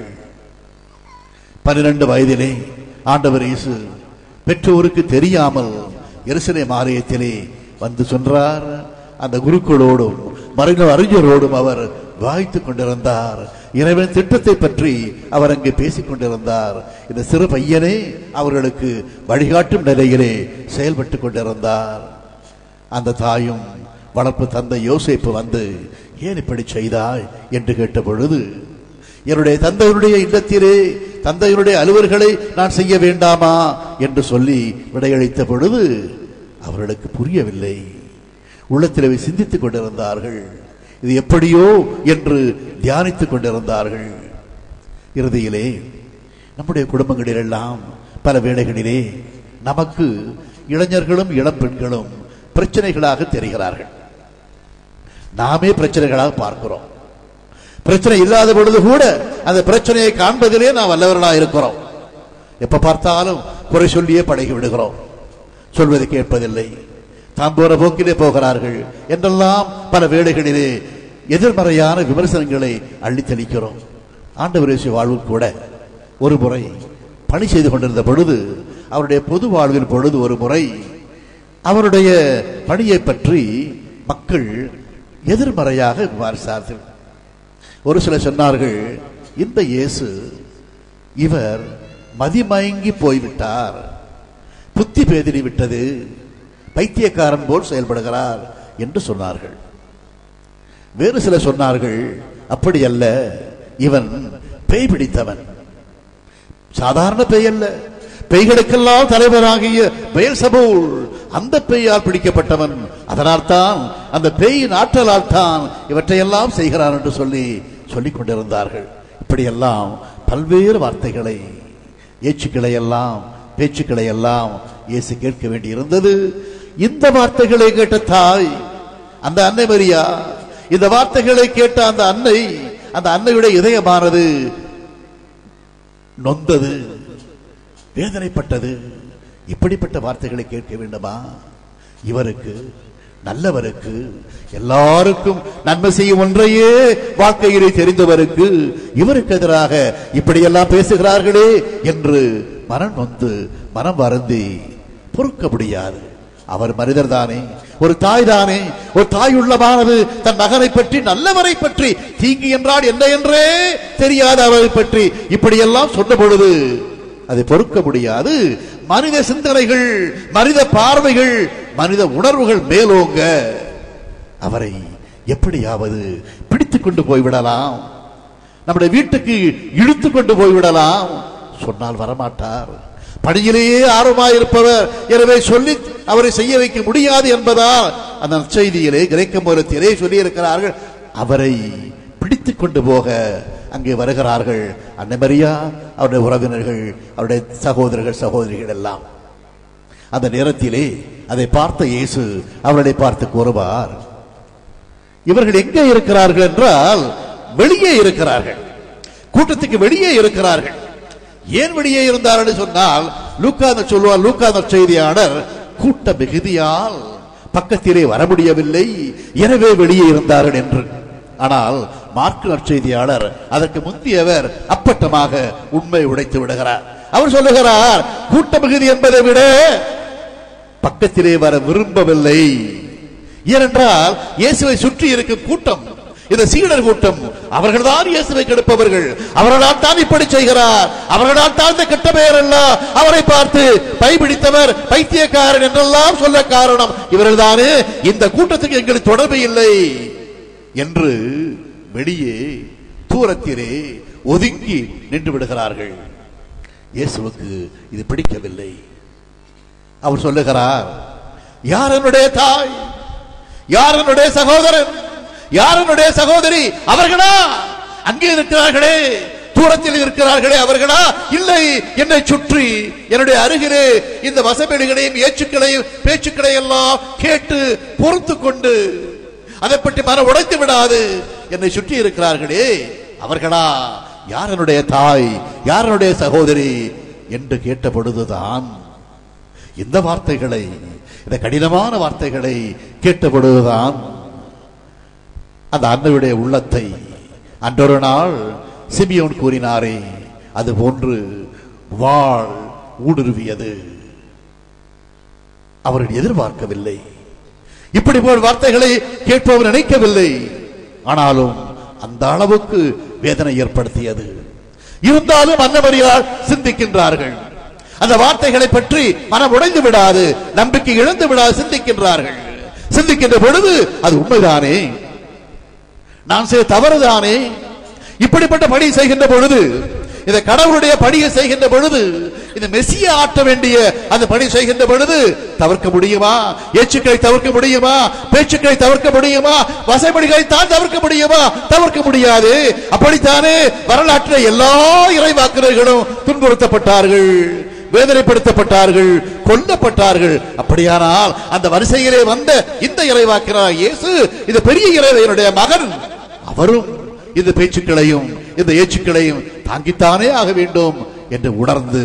பன்னிரண்டு வயதிலே ஆண்டவர் இயேசு பெற்றோருக்கு தெரியாமல் எருசலேம் ஆலயத்திலே வந்து சென்றார் அந்த குருக்களோடும் மறைந்த அறிஞரோடும் அவர் வாய்த்துக் கொண்டிருந்தார் இறைவன் திட்டத்தை பற்றி அவர் அங்கே பேசிக் கொண்டிருந்தார் இந்த சிறு பையனே அவர்களுக்கு வழிகாட்டும் நிலையிலே செயல்பட்டுக் கொண்டிருந்தார் அந்த தாயும் வளர்ப்பு தந்தை யோசேப்பு வந்து ஏன் இப்படி செய்தாய் என்று கேட்ட பொழுது என்னுடைய தந்தையுடைய இல்லத்திலே தந்தையுடைய அலுவல்களை நான் செய்ய வேண்டாமா என்று சொல்லி விடையளித்த பொழுது அவர்களுக்கு புரியவில்லை உள்ளத்திலே சிந்தித்துக் கொண்டிருந்தார்கள் இது எப்படியோ என்று தியானித்துக் கொண்டிருந்தார்கள் இறுதியிலே நம்முடைய குடும்பங்களில் எல்லாம் பல வேளைகளிலே நமக்கு இளைஞர்களும் இளம் பெண்களும் பிரச்சனைகளாக தெரிகிறார்கள் நாமே பிரச்சனைகளாக பார்க்கிறோம் பிரச்சனை இல்லாத பொழுது கூட அந்த பிரச்சனையை காண்பதிலே நாம் வல்லவர்களாக இருக்கிறோம் எப்ப பார்த்தாலும் குறை சொல்லியே பழகி விடுகிறோம் சொல்வதை கேட்பதில்லை தாம் போற போக்கிலே போகிறார்கள் என்றெல்லாம் பல வேளைகளிலே எதிர்மறையான விமர்சனங்களை அள்ளித்தளிக்கிறோம் ஆண்டவர் இயேசு வாழ்வில் கூட ஒரு முறை பணி செய்து கொண்டிருந்த பொழுது அவருடைய பொது வாழ்வில் பொழுது ஒரு முறை அவருடைய பணியை பற்றி மக்கள் எதிர்மறையாக விமர்சித்தார்கள் ஒரு சிலர் சொன்னார்கள் இந்த இயேசு இவர் மதிமயங்கி போய்விட்டார் புத்தி பேதிரி விட்டது பைத்தியக்காரன் போல் செயல்படுகிறார் என்று சொன்னார்கள் வேறு சிலர் சொன்னார்கள் அப்படி அல்ல இவன் பேய் பிடித்தவன் சாதாரண பேய் அல்ல பேய்களுக்கெல்லாம் தலைவராகிய பெயர் சபூல் அந்த பேயால் பிடிக்கப்பட்டவன் அதனால் தான் அந்த பேயின் ஆற்றலால் தான் இவற்றையெல்லாம் செய்கிறான் என்று சொல்லி சொல்லிக் கொண்டிருந்தார்கள் இப்படியெல்லாம் பல்வேறு வார்த்தைகளை ஏச்சுக்களை எல்லாம் பேச்சுக்களை எல்லாம் இயேசு கேட்க வேண்டி இருந்தது இந்த வார்த்தைகளை கேட்ட தாய் அந்த அன்னை மரியா இந்த வார்த்தைகளை கேட்ட அந்த அன்னை அந்த அன்னையுடைய இதயமானது நொந்தது வேதனைப்பட்டது இப்படிப்பட்ட வார்த்தைகளை கேட்க வேண்டுமா இவருக்கு நல்லவருக்கு எல்லாருக்கும் நன்மை செய்யும் ஒன்றையே வாழ்க்கையிலே தெரிந்தவருக்கு இவருக்கு எதிராக இப்படியெல்லாம் பேசுகிறார்களே என்று மனம் நொந்து மனம் வருந்தி பொறுக்க முடியாது அவர் மனிதர் தானே ஒரு தாய் தானே ஒரு தாய் உள்ளமானது தன் மகனை பற்றி நல்லவரை பற்றி தீங்கு என்றால் என்ன என்றே தெரியாத அவரை பற்றி இப்படியெல்லாம் சொன்ன பொழுது அதை பொறுக்க முடியாது மனித சிந்தனைகள் மனித பார்வைகள் மனித உணர்வுகள் மேலோங்க அவரை எப்படியாவது பிடித்துக் கொண்டு போய்விடலாம் நம்முடைய வீட்டுக்கு இழுத்து கொண்டு போய்விடலாம் சொன்னால் வரமாட்டார் பணியிலேயே ஆர்வமாயிருப்பவர் எனவே சொல்லி அவரை செய்ய வைக்க முடியாது என்பதால் அந்த நற்செய்தியிலே கிரேக்க மூலத்திலே சொல்லி இருக்கிறார்கள் அவரை பிடித்துக் கொண்டு போக அங்கே வருகிறார்கள் அன்னை மரியா அவருடைய உறவினர்கள் அவருடைய சகோதரர்கள் சகோதரிகள் எல்லாம் அந்த நேரத்திலே அதை பார்த்த இயேசு அவர்களை பார்த்து கூறுவார் இவர்கள் எங்கே இருக்கிறார்கள் என்றால் வெளியே இருக்கிறார்கள் கூட்டத்துக்கு வெளியே இருக்கிறார்கள் ஏன் வெளியே இருந்தார்கள் சொன்னால் லூக்கா சொல்லுவார் லூக்கா செய்தியாளர் கூட்ட மிகுதியால் பக்கத்திலே வர முடியவில்லை எனவே வெளியே இருந்தார்கள் என்று ஆனால் மார்க்கு நற்செய்தியாளர் அதற்கு முந்தியவர் அப்பட்டமாக உண்மை உடைத்து விடுகிறார் அவர் சொல்லுகிறார் கூட்ட மிகுதி என்பதை விட பக்கத்திலே வர விரும்பவில்லை ஏனென்றால் இயேசுவை சுற்றி இருக்கும் கூட்டம் இந்த சீடர் கூட்டம் அவர்கள்தான் இயேசுவை கெடுப்பவர்கள் அவர்களால் தான் இப்படி செய்கிறார் அவர்களால் தான் இந்த கெட்ட பெயர் அல்ல அவரை பார்த்து பைபிடித்தவர் பைத்தியக்காரன் என்றெல்லாம் சொல்ல காரணம் இவர்கள்தானே இந்த கூட்டத்துக்கு எங்களுக்கு தொடர்பு இல்லை என்று வெளியே தூரத்திலே ஒதுங்கி நின்று விடுகிறார்கள் இயேசுவுக்கு இது பிடிக்கவில்லை அவர் சொல்லுகிறார் யார் என்னுடைய தாய் யார் என்னுடைய சகோதரன் யார் என்னுடைய சகோதரி அவர்களா அங்கே இருக்கிறார்களே தூரத்தில் இருக்கிறார்களே அவர்களா இல்லை என்னை சுற்றி என்னுடைய அருகிலே இந்த வசப்பேடுகளையும் ஏச்சுக்களையும் பேச்சுக்களை எல்லாம் கேட்டு பொறுத்து கொண்டு அதை பற்றி மன உடைத்து விடாது என்னை சுற்றி இருக்கிறார்களே அவர்களா யார் என்னுடைய தாய் யார் என்னுடைய சகோதரி என்று கேட்ட பொழுதுதான் இந்த வார்த்தைகளை இந்த கடினமான வார்த்தைகளை கேட்ட பொழுதுதான் அந்த அன்னையுடைய உள்ளத்தை அன்றொரு நாள் சிமியோன் கூறினாரே அது போன்று வாழ் ஊடுருவியது அவர்கள் எதிர்பார்க்கவில்லை இப்படி போல் வார்த்தைகளை கேட்பவர் நினைக்கவில்லை ஆனாலும் அந்த அளவுக்கு வேதனை ஏற்படுத்தியது இருந்தாலும் அன்னமரியால் சிந்திக்கின்றார்கள் அந்த வார்த்தைகளை பற்றி மனம் உடைந்து விடாது நம்பிக்கை இழந்து விடாது சிந்திக்கின்றார்கள் சிந்திக்கின்ற பொழுது அது உண்மைதானே நான் செய்த தவறுதானே இப்படிப்பட்ட பணி செய்கின்ற பொழுது இந்த கடவுளுடைய பணியை செய்கின்ற பொழுது இந்த மெஸ்ஸிய ஆட்ட வேண்டிய அந்த பணி செய்கின்ற பொழுது தவிர்க்க முடியுமா ஏச்சுக்களை தவிர்க்க முடியுமா பேச்சுக்களை தவிர்க்க முடியுமா வசைமொழிகளை தான் தவிர்க்க முடியுமா தவிர்க்க முடியாது அப்படித்தானே வரலாற்றில் எல்லா இறைவாக்கினர்களும் துன்புறுத்தப்பட்டார்கள் வேதனைப்படுத்தப்பட்டார்கள் கொல்லப்பட்டார்கள் அப்படியானால் அந்த வரிசையிலே வந்த இந்த இறைவாக்கினார் இயேசு இது பெரிய இறைவனுடைய மகன் அவரும் இந்த பேச்சுக்களையும் இந்த ஏச்சுக்களையும் தாங்கித்தானே ஆக வேண்டும் என்று உணர்ந்து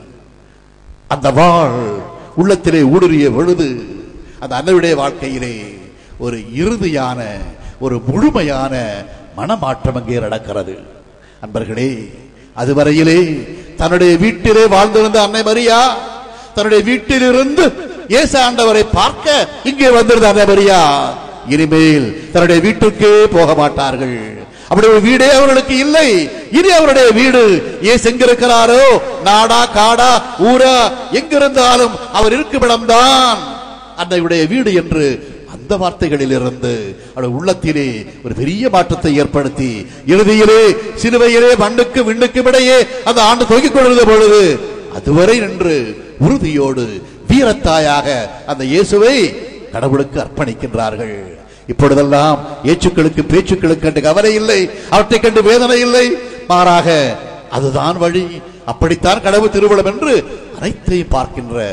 அந்த வாழ் உள்ளத்திலே ஊடுருவிய பொழுது அந்த அன்னையுடைய வாழ்க்கையிலே ஒரு இறுதியான ஒரு முழுமையான மனமாற்றம் அங்கே நடக்கிறது அன்பர்களே அதுவரையிலே தன்னுடைய வீட்டிலே வாழ்ந்திருந்த அன்னை மரியா தன்னுடைய வீட்டிலிருந்து இயேசு ஆண்டவரை பார்க்க இங்கே வந்திருந்த அன்னை மரியா இனிமேல் தன்னுடைய வீட்டுக்கே போக மாட்டார்கள் அப்படி ஒரு வீடே அவர்களுக்கு இல்லை இனி அவருடைய வீடு ஏன் எங்கிருக்கிறாரோ நாடா காடா ஊரா எங்கிருந்தாலும் அவர் இருக்கும் இடம்தான் அன்னையுடைய வீடு என்று அந்த வார்த்தைகளில் இருந்து அவருடைய உள்ளத்திலே ஒரு பெரிய மாற்றத்தை ஏற்படுத்தி இறுதியிலே சிலுவையிலே மண்ணுக்கு விண்ணுக்கும் இடையே அந்த ஆண்டு தொங்கிக் கொண்டிருந்த பொழுது அதுவரை நின்று உறுதியோடு வீரத்தாயாக அந்த இயேசுவை கடவுளுக்கு அர்ப்பணிக்கின்றார்கள் இப்பொழுதெல்லாம் ஏச்சுக்களுக்கு பேச்சுக்களுக்கு கண்டு கவலை இல்லை அவற்றை கண்டு வேதனை இல்லை மாறாக அதுதான் வழி அப்படித்தான் கடவுள் திருவிழம் என்று அனைத்தையும் பார்க்கின்ற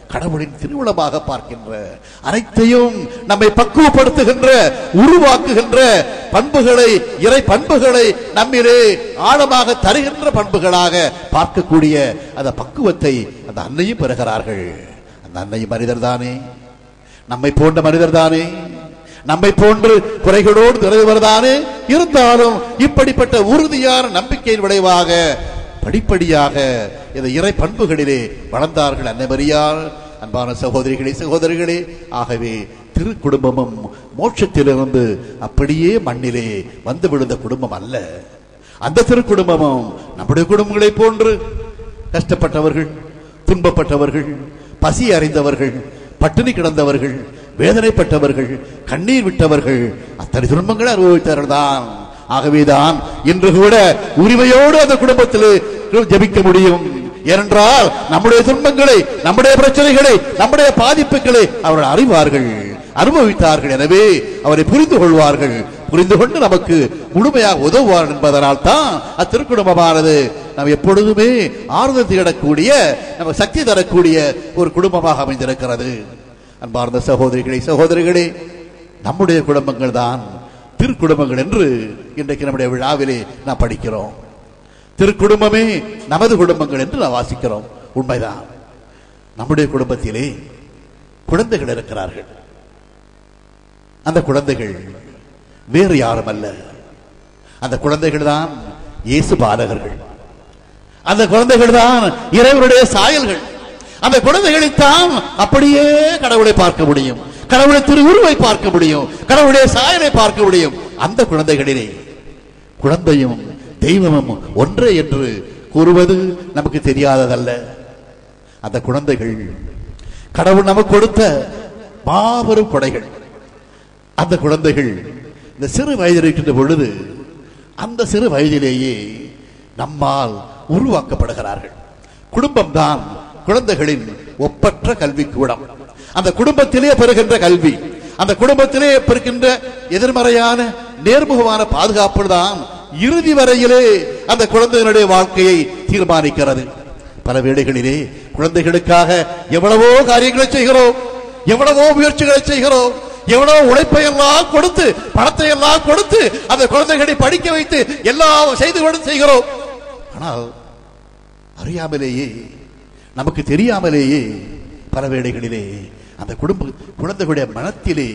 கடவுளின் திருவிழமாக பார்க்கின்ற அனைத்தையும் நம்மை பக்குவப்படுத்துகின்ற உருவாக்குகின்ற பண்புகளை இறை பண்புகளை நம்மிலே ஆழமாக தருகின்ற பண்புகளாக பார்க்கக்கூடிய அந்த பக்குவத்தை அந்த அன்னையும் பெறுகிறார்கள் அந்த அன்னையும் மனிதர் தானே நம்மை போன்ற மனிதர் தானே நம்மை போன்று குறைகளோடு நிறைந்தவர்தானே இருந்தாலும் இப்படிப்பட்ட உறுதியான நம்பிக்கையின் விளைவாக படிப்படியாக இந்த இறை பண்புகளிலே வளர்ந்தார்கள் அன்னை மரியாள் அன்பான சகோதரிகளே சகோதரிகளே ஆகவே திரு குடும்பமும் மோட்சத்திலிருந்து அப்படியே மண்ணிலே வந்து விழுந்த குடும்பம் அல்ல அந்த திரு குடும்பமும் நம்முடைய குடும்பங்களைப் போன்று கஷ்டப்பட்டவர்கள் துன்பப்பட்டவர்கள் பசி அறிந்தவர்கள் பட்டினி கிடந்தவர்கள் வேதனைப்பட்டவர்கள் கண்ணீர் விட்டவர்கள் அத்தனை துன்பங்களை அனுபவித்தவர்கள் தான் ஆகவேதான் இன்று கூட உரிமையோடு அந்த குடும்பத்தில் ஜெபிக்க முடியும் ஏனென்றால் நம்முடைய துன்பங்களை நம்முடைய பிரச்சனைகளை நம்முடைய பாதிப்புகளை அவர்கள் அறிவார்கள் அனுபவித்தார்கள் எனவே அவரை புரிந்து கொள்வார்கள் புரிந்து கொண்டு நமக்கு முழுமையாக உதவுவார் என்பதனால் தான் அத்திருக்குடும்பமானது நாம் எப்பொழுதுமே ஆறுதல் தேடக்கூடிய நம்ம சக்தி தரக்கூடிய ஒரு குடும்பமாக அமைந்திருக்கிறது அன்பார்ந்த சகோதரிகளே சகோதரிகளே நம்முடைய குடும்பங்கள் தான் திருக்குடும்பங்கள் என்று இன்றைக்கு நம்முடைய விழாவிலே நாம் படிக்கிறோம் திருக்குடும்பமே நமது குடும்பங்கள் என்று நாம் வாசிக்கிறோம் உண்மைதான் நம்முடைய குடும்பத்திலே குழந்தைகள் இருக்கிறார்கள் அந்த குழந்தைகள் வேறு யாரும் அல்ல அந்த குழந்தைகள் தான் இயேசு பாலகர்கள் அந்த குழந்தைகள் தான் இறைவனுடைய சாயல்கள் அந்த குழந்தைகளைத்தான் அப்படியே கடவுளை பார்க்க முடியும் கடவுளை திருவுருவை பார்க்க முடியும் கடவுளுடைய சாயலை பார்க்க முடியும் அந்த குழந்தைகளிலே குழந்தையும் தெய்வமும் ஒன்றே என்று கூறுவது நமக்கு தெரியாததல்ல அந்த குழந்தைகள் கடவுள் நமக்கு கொடுத்த மாபெரும் கொடைகள் அந்த குழந்தைகள் இந்த சிறு வயதில் இருக்கின்ற பொழுது அந்த சிறு வயதிலேயே நம்மால் உருவாக்கப்படுகிறார்கள் குடும்பம்தான் குழந்தைகளின் ஒப்பற்ற கல்வி கூடம் அந்த குடும்பத்திலே பெறுகின்ற கல்வி அந்த குடும்பத்திலே பெறுகின்ற எதிர்மறையான நேர்முகமான பாதுகாப்பு தான் இறுதி வரையிலே அந்த குழந்தைகளுடைய வாழ்க்கையை தீர்மானிக்கிறது பல வேளைகளிலே குழந்தைகளுக்காக எவ்வளவோ காரியங்களை செய்கிறோம் எவ்வளவோ முயற்சிகளை செய்கிறோம் எவ்வளவு உழைப்பை எல்லாம் கொடுத்து பணத்தை எல்லாம் கொடுத்து அந்த குழந்தைகளை படிக்க வைத்து எல்லாம் செய்து கொண்டு செய்கிறோம் ஆனால் அறியாமலேயே நமக்கு தெரியாமலேயே பல வேளைகளிலே அந்த குடும்ப குழந்தைகளுடைய மனத்திலே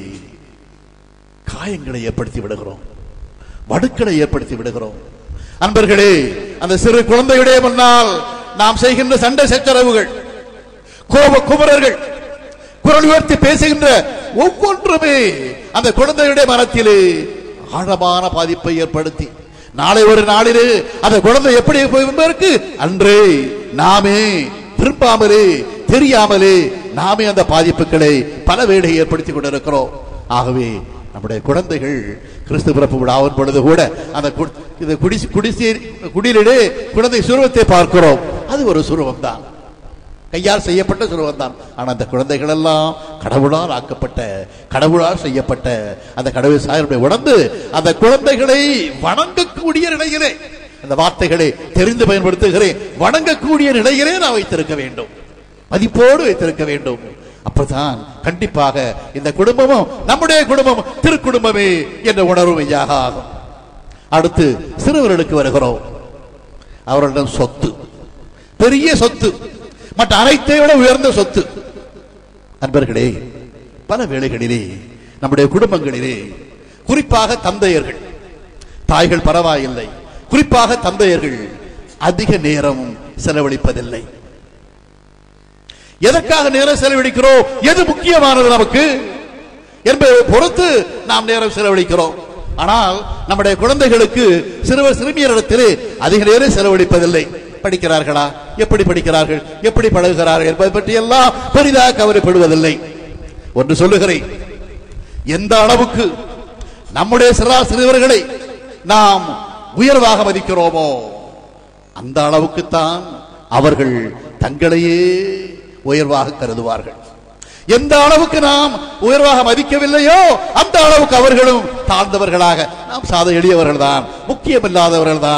காயங்களை ஏற்படுத்தி விடுகிறோம் வடுக்களை ஏற்படுத்தி விடுகிறோம் அன்பர்களே அந்த சிறு குழந்தையுடைய முன்னால் நாம் செய்கின்ற சண்டை சச்சரவுகள் கோப குமரர்கள் குரல் உயர்த்தி பேசுகின்ற ஒவ்வொன்றுமே அந்த குழந்தையுடைய மனத்திலே ஆழமான பாதிப்பை ஏற்படுத்தி நாளை ஒரு நாளிலே அந்த குழந்தை எப்படி என்பதற்கு அன்றே நாமே விரும்பாமலே தெரியாமலே நாமே அந்த பாதிப்புகளை பல வேளை ஏற்படுத்தி கொண்டிருக்கிறோம் ஆகவே நம்முடைய குழந்தைகள் கிறிஸ்து பிறப்பு விழாவின் பொழுது கூட அந்த கு- இது குடிசி குடிசி குடியிலே குழந்தை சுருவத்தை பார்க்கிறோம் அது ஒரு சுருவம் தான் கையால் செய்யப்பட்ட சுருவம் தான் ஆனா அந்த குழந்தைகள் எல்லாம் கடவுளால் ஆக்கப்பட்ட கடவுளால் செய்யப்பட்ட அந்த கடவுள் சாயலுடைய உணர்ந்து அந்த குழந்தைகளை வணங்கக்கூடிய நிலையிலே அந்த வார்த்தைகளை தெரிந்து பயன்படுத்துகிறேன் வணங்கக்கூடிய நிலையிலே நான் வைத்திருக்க வேண்டும் மதிப்போடு வைத்திருக்க வேண்டும் அப்பதான் கண்டிப்பாக இந்த குடும்பமும் நம்முடைய குடும்பம் திருக்குடும்பமே என்ற உணர்வு மெய்யாக ஆகும் அடுத்து சிறுவர்களுக்கு வருகிறோம் அவர்களிடம் சொத்து பெரிய சொத்து மற்ற அனைத்தை விட உயர்ந்த சொத்து அன்பர்களே பல வேளைகளிலே நம்முடைய குடும்பங்களிலே குறிப்பாக தந்தையர்கள் தாய்கள் பரவாயில்லை குறிப்பாக தந்தையர்கள் அதிக நேரம் செலவழிப்பதில்லை எதற்காக நேரம் செலவழிக்கிறோம் எது முக்கியமானது நமக்கு என்பதை பொறுத்து நாம் நேரம் செலவழிக்கிறோம் ஆனால் நம்முடைய குழந்தைகளுக்கு சிறுவர் சிறுமியரிடத்திலே அதிக நேரம் செலவழிப்பதில்லை படிக்கிறார்களா எப்படி படிக்கிறார்கள் எப்படி பழகுகிறார்கள் என்பதை பற்றி எல்லாம் பெரிதாக கவலைப்படுவதில்லை ஒன்று சொல்லுகிறேன் எந்த அளவுக்கு நம்முடைய சிறா சிறுவர்களை நாம் உயர்வாக மதிக்கிறோமோ அந்த அளவுக்குத்தான் அவர்கள் தங்களையே உயர்வாக கருதுவார்கள் எந்த அளவுக்கு நாம் உயர்வாக மதிக்கவில்லையோ அந்த அளவுக்கு அவர்களும் தாழ்ந்தவர்களாக நாம் சாத எளியவர்கள் தான் முக்கியமில்லாதவர்கள் தான்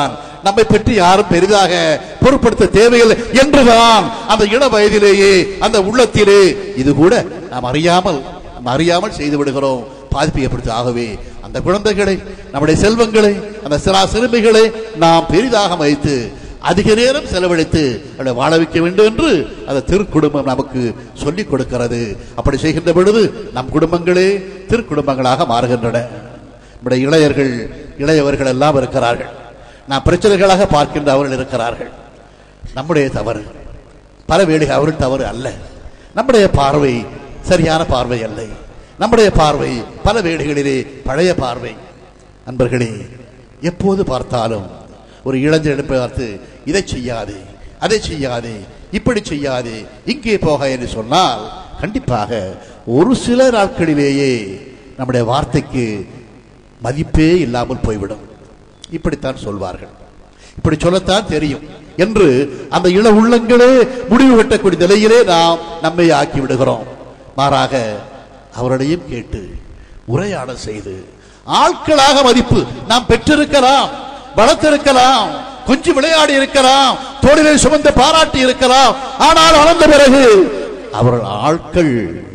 நம்மை பற்றி யாரும் பெரிதாக பொருட்படுத்த தேவையில்லை என்றுதான் அந்த இள வயதிலேயே அந்த உள்ளத்திலே இது கூட நாம் அறியாமல் நாம் அறியாமல் செய்து விடுகிறோம் பாதிப்பு ஏற்படுத்த ஆகவே அந்த குழந்தைகளை நம்முடைய செல்வங்களை அந்த சிறா சிறுமிகளை நாம் பெரிதாக வைத்து அதிக நேரம் செலவழித்து அவளை வாழ வைக்க வேண்டும் என்று அந்த திருக்குடும்பம் நமக்கு சொல்லிக் கொடுக்கிறது அப்படி செய்கின்ற பொழுது நம் குடும்பங்களே திருக்குடும்பங்களாக மாறுகின்றன நம்முடைய இளையர்கள் இளையவர்கள் எல்லாம் இருக்கிறார்கள் நாம் பிரச்சனைகளாக பார்க்கின்ற அவர்கள் இருக்கிறார்கள் நம்முடைய தவறு பல வேளை அவர்கள் தவறு அல்ல நம்முடைய பார்வை சரியான பார்வை அல்ல நம்முடைய பார்வை பல வேளைகளிலே பழைய பார்வை அன்பர்களே எப்போது பார்த்தாலும் ஒரு இளைஞரை பார்த்து இதை செய்யாதே அதை செய்யாதே இப்படி செய்யாதே இங்கே போக என்று சொன்னால் கண்டிப்பாக ஒரு சில நாட்களிலேயே நம்முடைய வார்த்தைக்கு மதிப்பே இல்லாமல் போய்விடும் இப்படித்தான் சொல்வார்கள் இப்படி சொல்லத்தான் தெரியும் என்று அந்த இள உள்ளங்களே முடிவு கட்டக்கூடிய நிலையிலே நாம் நம்மை ஆக்கி விடுகிறோம் மாறாக அவர்களையும் கேட்டு உரையாடல் செய்து ஆட்களாக மதிப்பு நாம் பெற்றிருக்கலாம் வளர்த்திருக்கலாம் கொஞ்சம் விளையாடி இருக்கலாம் தோளிலே சுமந்து பாராட்டி இருக்கலாம் ஆனால் வளர்ந்த பிறகு அவர்கள் ஆட்கள்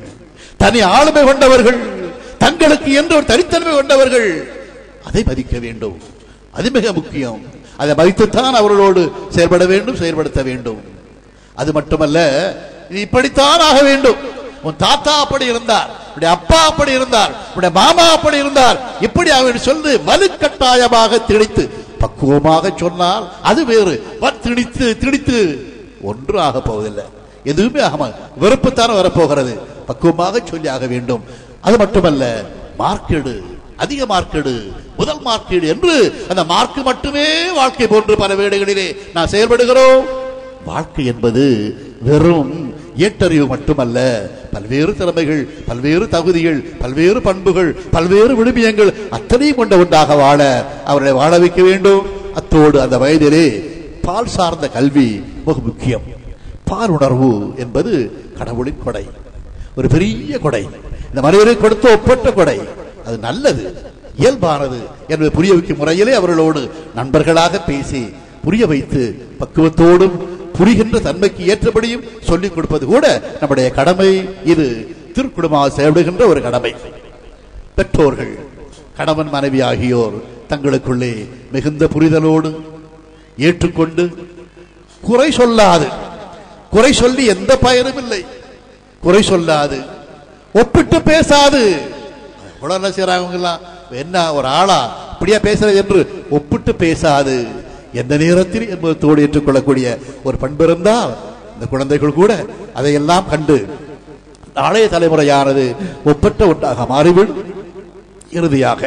தனி ஆளுமை கொண்டவர்கள் தங்களுக்கு என்று ஒரு தனித்தன்மை கொண்டவர்கள் அதை மதிக்க வேண்டும் அது மிக முக்கியம் அதை மதித்துத்தான் அவர்களோடு செயல்பட வேண்டும் செயல்படுத்த வேண்டும் அது மட்டுமல்ல இது இப்படித்தான் ஆக வேண்டும் உன் தாத்தா அப்படி இருந்தார் உடைய அப்பா அப்படி இருந்தார் உடைய மாமா அப்படி இருந்தார் இப்படி அவர் சொல்லி வலுக்கட்டாயமாக திணித்து பக்குவமாக சொன்னால் அது வேறு வ- திணித்து திணித்து ஒன்று ஆக போவதில்லை எதுவுமே ஆகாம வெறுப்புத்தானே வரப்போகிறது பக்குவமாக சொல்லி ஆக வேண்டும் அது மட்டுமல்ல மார்க்கெடு அதிக மார்க்கெடு முதல் மார்க்கெடு என்று அந்த மார்க்கு மட்டுமே வாழ்க்கை போன்று பல வேடைகளிலே நான் செயல்படுகிறோம் வாழ்க்கை என்பது வெறும் ஏற்றறிவு மட்டுமல்ல பல்வேறு திறமைகள் பல்வேறு தகுதிகள் பல்வேறு பண்புகள் பல்வேறு விழுமியங்கள் அத்தனையும் கொண்ட ஒன்றாக வாழ அவர்களை வாழ வைக்க வேண்டும் அத்தோடு அந்த வயதிலே பால் சார்ந்த கல்வி மிக முக்கியம் பால் உணர்வு என்பது கடவுளின் கொடை ஒரு பெரிய கொடை இந்த மனிதரை கொடுத்த ஒப்பற்ற கொடை அது நல்லது இயல்பானது என்பதை புரிய வைக்கும் முறையிலே அவர்களோடு நண்பர்களாக பேசி புரிய வைத்து பக்குவத்தோடும் புரிகின்ற தன்மைக்கு ஏற்றபடியும் சொல்லிக் கொடுப்பது கூட நம்முடைய கடமை இது திருக்குடும்பமாக செயல்படுகின்ற ஒரு கடமை பெற்றோர்கள் கணவன் மனைவி ஆகியோர் தங்களுக்குள்ளே மிகுந்த புரிதலோடு ஏற்றுக்கொண்டு குறை சொல்லாது குறை சொல்லி எந்த பயனும் இல்லை குறை சொல்லாது ஒப்பிட்டு பேசாது எவ்வளவு என்ன செய்றாங்க அவங்க எல்லாம் என்ன ஒரு ஆளா இப்படியா பேசுறது என்று ஒப்பிட்டு பேசாது எந்த நேரத்தில் என்பதோடு ஏற்றுக்கொள்ளக்கூடிய ஒரு பண்பு இருந்தால் இந்த குழந்தைகள் கூட அதையெல்லாம் கண்டு நாளைய தலைமுறையானது ஒப்பற்ற ஒன்றாக மாறிவிடும் இறுதியாக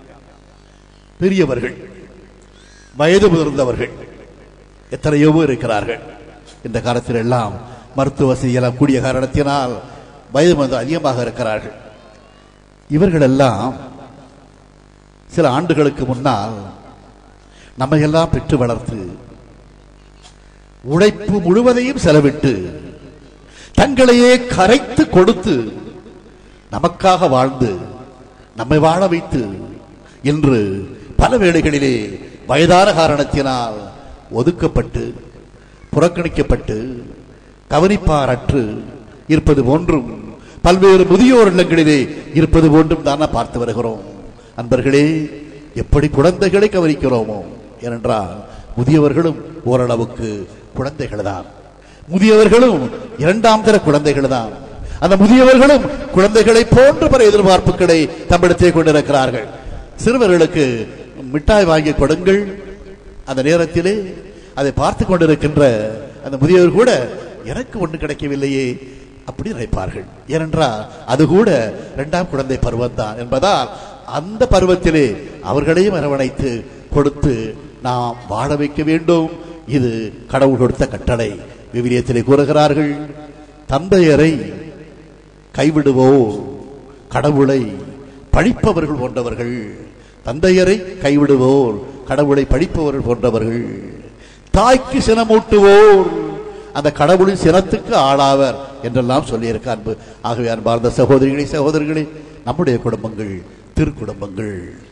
பெரியவர்கள் வயது முதிர்ந்தவர்கள் எத்தனையோ பேர் இருக்கிறார்கள் இந்த காலத்தில் எல்லாம் மருத்துவ வசதி எல்லாம் கூடிய காரணத்தினால் வயது வந்து அதிகமாக இருக்கிறார்கள் இவர்கள் எல்லாம் சில ஆண்டுகளுக்கு முன்னால் நம்மை எல்லாம் பெற்று வளர்த்து உழைப்பு முழுவதையும் செலவிட்டு தங்களையே கரைத்து கொடுத்து நமக்காக வாழ்ந்து நம்மை வாழ வைத்து இன்று பல வேளைகளிலே வயதான காரணத்தினால் ஒதுக்கப்பட்டு புறக்கணிக்கப்பட்டு கவனிப்பாரற்று இருப்பது போன்றும் பல்வேறு முதியோர் இல்லங்களிலே இருப்பது போன்றும் தானே பார்த்து வருகிறோம் அன்பர்களே எப்படி குழந்தைகளை கவனிக்கிறோமோ ஏனென்றால் முதியவர்களும் ஓரளவுக்கு குழந்தைகள் தான் முதியவர்களும் இரண்டாம் தர குழந்தைகள் தான் அந்த முதியவர்களும் குழந்தைகளை போன்ற பல எதிர்பார்ப்புகளை தம்மிடத்தே கொண்டிருக்கிறார்கள் சிறுவர்களுக்கு மிட்டாய் வாங்கி கொடுங்கள் அந்த நேரத்திலே அதை பார்த்து கொண்டிருக்கின்ற அந்த முதியவர் கூட எனக்கு ஒன்று கிடைக்கவில்லையே அப்படி நினைப்பார்கள் ஏனென்றால் அது கூட இரண்டாம் குழந்தை பருவம் தான் என்பதால் அந்த பருவத்திலே அவர்களையும் அரவணைத்து கொடுத்து நாம் வாழ வைக்க வேண்டும் இது கடவுள் கொடுத்த கட்டளை விவிலியத்திலே கூறுகிறார்கள் தந்தையரை கைவிடுவோர் கடவுளை பழிப்பவர்கள் போன்றவர்கள் தந்தையரை கைவிடுவோர் கடவுளை பழிப்பவர்கள் போன்றவர்கள் தாய்க்கு சினமூட்டுவோர் அந்த கடவுளின் சினத்துக்கு ஆளாவர் என்றெல்லாம் சொல்லியிருக்க அன்பு ஆகவே அன்பார்ந்த சகோதரிகளே சகோதரிகளே நம்முடைய குடும்பங்கள் திருக்குடும்பங்கள்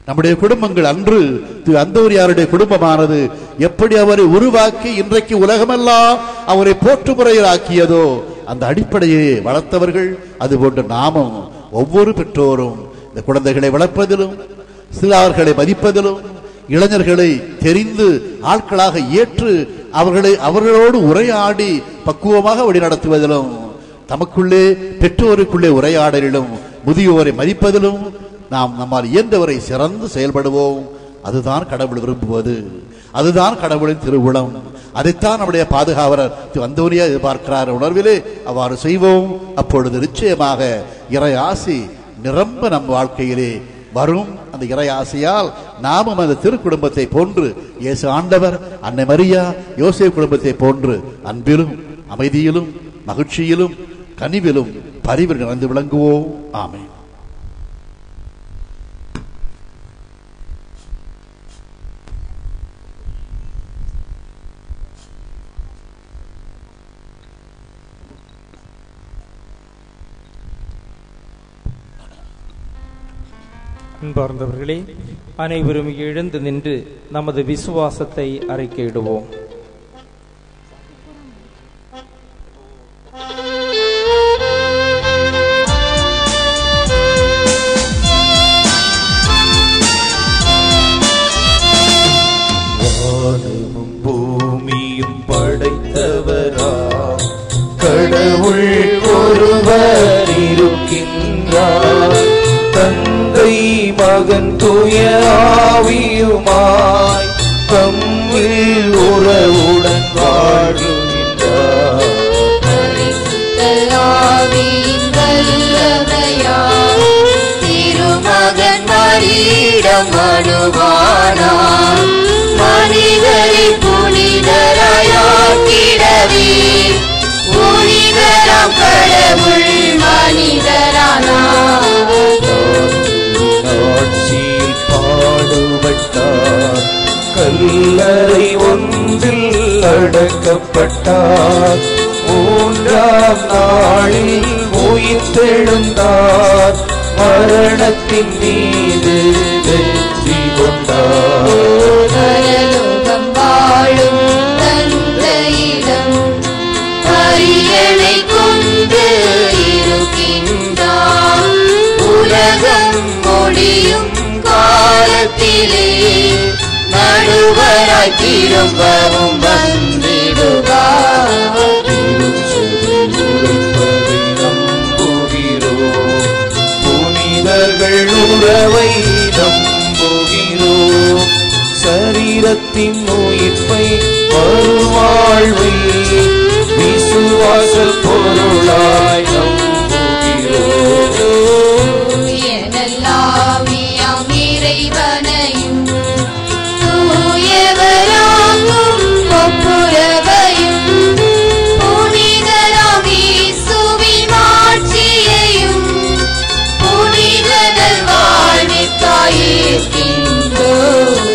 நம்முடைய குடும்பங்கள் அன்று திரு அந்தோரியாருடைய குடும்பமானது எப்படி அவரை உருவாக்கி இன்றைக்கு உலகமெல்லாம் அவரை போற்றுமுறையாக்கியதோ அந்த அடிப்படையை வளர்த்தவர்கள் அதுபோன்று நாமும் ஒவ்வொரு பெற்றோரும் இந்த குழந்தைகளை வளர்ப்பதிலும் சிறார்களை மதிப்பதிலும் இளைஞர்களை தெரிந்து ஆட்களாக ஏற்று அவர்களை அவர்களோடு உரையாடி பக்குவமாக வழிநடத்துவதிலும் தமக்குள்ளே பெற்றோருக்குள்ளே உரையாடலிலும் முதியோரை மதிப்பதிலும் நாம் நம்மால் இயன்றவரை சிறந்து செயல்படுவோம் அதுதான் கடவுள் விரும்புவது அதுதான் கடவுளின் திருவுளம் அதைத்தான் நம்முடைய பாதுகாவலர் திரு அந்தோனியா எதிர்பார்க்கிறார் உணர்விலே அவ்வாறு செய்வோம் அப்பொழுது நிச்சயமாக இறை ஆசி நிரம்ப நம் வாழ்க்கையிலே வரும் அந்த இறை ஆசையால் நாமும் அந்த திரு குடும்பத்தை போன்று இயேசு ஆண்டவர் அன்னை மரியா யோசேப் குடும்பத்தை போன்று அன்பிலும் அமைதியிலும் மகிழ்ச்சியிலும் கனிவிலும் பரிவில் நிறைந்து விளங்குவோம் ஆமென் அன்பார்ந்தவர்களே அனைவரும் எழுந்து நின்று நமது விசுவாசத்தை அறிக்கையிடுவோம் வானமும் பூமியும் படைத்தவரா கடவுள் ஒருவர் இருக்கின்றார் தந்தை மகன் துய ஆவியுமாய் தம்மில் உறவுடன் வாழ்கின்றார் ஆவியின் வல்லமையால் திருமகன் மரியிடம் அணுவானார் மனிதரை புனிதராயாக்கிடவே புனிதராம் கடவுள் மனிதரானார் ஆட்சியில் பாடுபட்டார் கல்லறை ஒன்றில் அடக்கப்பட்டார் மூன்றாம் நாளில் உயிர் தெழுந்தார் மரணத்தின் மீது வெற்றி கொண்டார் பரலோகம் வாழும் தந்தையிடம் அரியணை கொண்டு இருக்கின்றான் உலகம் முடியும் காலத்திலே நடுவராய் திரும்பவும் வந்திடுவார் உரைப்பதை நம்புகிறோம் புனிதர்கள் உறவை நம்புகிறோம் சரீரத்தின் உயிர்ப்பை மறுவாழ்வை விசுவாச பொருளாய் நம்புகிறோம் எனல்லாமியாம் இறைவனையும் தூயவராகும் ஒப்புரவையும் புனிதராம் இயேசுவின் மாட்சியையும் புனிதர்கள் வாழ்விற்காயிருக்கின்றோம்.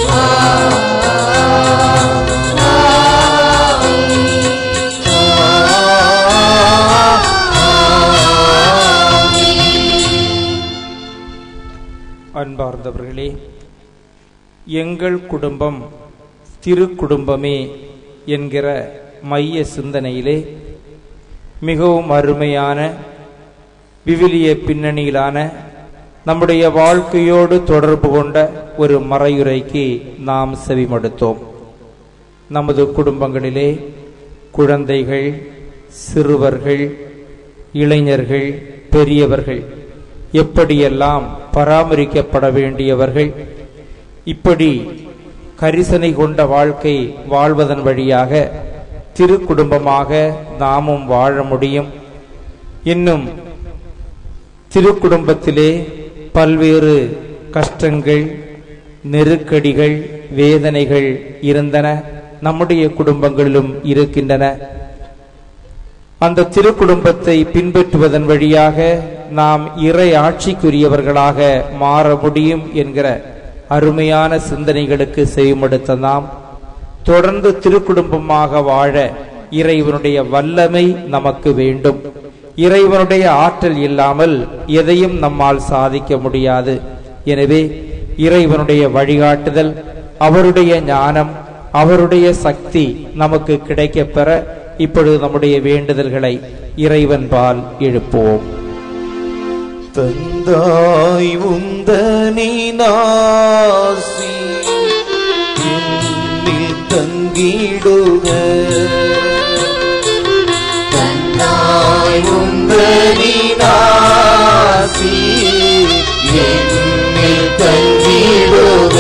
அன்பார்ந்தவர்களே எங்கள் குடும்பம் திரு குடும்பமே என்கிற மைய சிந்தனையிலே மிகவும் அருமையான விவிலிய பின்னணியிலான நம்முடைய வாழ்க்கையோடு தொடர்பு கொண்ட ஒரு மறையுரைக்கு நாம் செவிமடுத்தோம் நமது குடும்பங்களிலே குழந்தைகள் சிறுவர்கள் இளைஞர்கள் பெரியவர்கள் எப்படியெல்லாம் பராமரிக்கப்பட வேண்டியவர்கள் இப்படி கரிசனை கொண்ட வாழ்க்கை வாழ்வதன் வழியாக திரு குடும்பமாக நாமும் வாழ முடியும் இன்னும் திரு குடும்பத்திலே பல்வேறு கஷ்டங்கள் நெருக்கடிகள் வேதனைகள் இருந்தன நம்முடைய குடும்பங்களிலும் இருக்கின்றன அந்த திரு குடும்பத்தை பின்பற்றுவதன் வழியாக நாம் இறை ஆட்சிக்குரியவர்களாக மாற முடியும் என்கிற அருமையான சிந்தனைகளுக்கு செய்யுமெடுத்த நாம் தொடர்ந்து திருக்குடும்பமாக வாழ இறைவனுடைய வல்லமை நமக்கு வேண்டும் இறைவனுடைய ஆற்றல் இல்லாமல் எதையும் நம்மால் சாதிக்க முடியாது எனவே இறைவனுடைய வழிகாட்டுதல் அவருடைய ஞானம் அவருடைய சக்தி நமக்கு கிடைக்கப் பெற இப்பொழுது நம்முடைய வேண்டுதல்களை இறைவன் பால் எழுப்புவோம் தந்தாய் உந்தனி நாசி என்னில் தங்கிடுக தந்தாய் உந்தனி நாசி என்னில் தங்கிடுக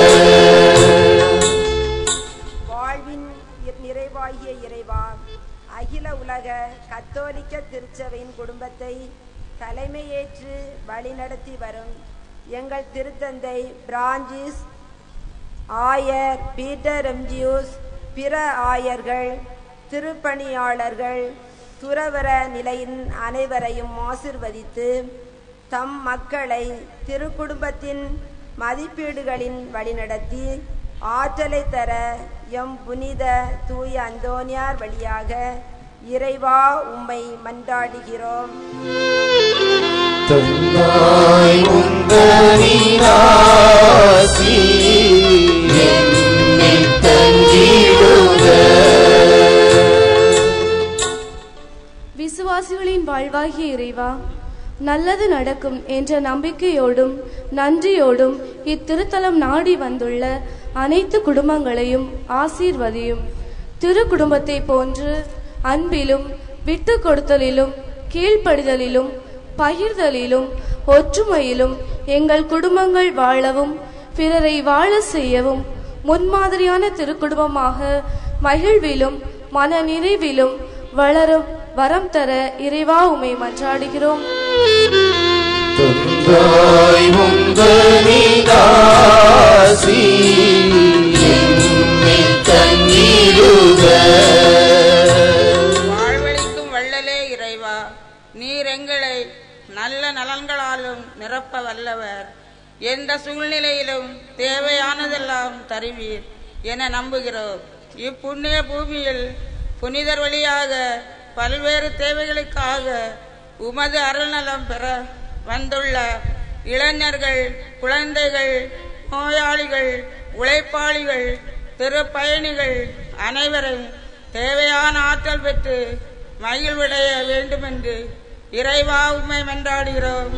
வாழ்வின் நிறைவாகிய இறைவா அகில உலக கத்தோலிக்க திருச்சபையின் குடும்பத்தை தலைமையேற்று வழிநடத்தி வரும் எங்கள் திருத்தந்தை பிரான்சிஸ் ஆயர் பீட்டர் எம்ஜியூஸ் பிற ஆயர்கள் திருப்பணியாளர்கள் துறவர நிலையின் அனைவரையும் ஆசிர்வதித்து தம் மக்களை திருக்குடும்பத்தின் மதிப்பீடுகளின் வழிநடத்தி ஆற்றலை தர எம் புனித தூய அந்தோனியார் வழியாக இறைவா உம்மை மன்றாடுகிறோம் தந்தாய் உந்தனி நாசி என்னில் தங்கிடுக விசுவாசிகளின் வாழ்வாகிய இறைவா நல்லது நடக்கும் என்ற நம்பிக்கையோடும் நன்றியோடும் இத்திருத்தலம் நாடி வந்துள்ள அனைத்து குடும்பங்களையும் ஆசீர்வதியும் திரு குடும்பத்தை போன்று அன்பிலும் விட்டு கொடுத்தலிலும் கீழ்ப்படிதலிலும் பகிர்தலிலும் ஒற்றுமையிலும் எங்கள் குடும்பங்கள் வாழவும் பிறரை வாழ செய்யவும் முன்மாதிரியான திருக்குடும்பமாக மகிழ்விலும் மன நிறைவிலும் வளரும் வரம் தர இறைவா உமை மன்றாடுகிறோம் தந்தாய் உந்தனி நாசி என்னில் தங்கிடுக வாழ்வழிக்கும் வள்ளலே இறைவா நீர் எங்களை நல்ல நலன்களாலும் நிரப்ப வல்லவர் எந்த சூழ்நிலையிலும் தேவையானதெல்லாம் தருவீர் என நம்புகிறோம் இப்புண்ணிய பூமியில் புனிதர் வழியாக பல்வேறு தேவைகளுக்காக உமது அருள்நலம் பெற வந்துள்ள இளைஞர்கள் குழந்தைகள் நோயாளிகள் உழைப்பாளிகள் திருப்பயணிகள் அனைவரும் தேவையான ஆற்றல் பெற்று மகிழ்வடைய வேண்டுமென்று இறைவா உம்மை மன்றாடுகிறோம்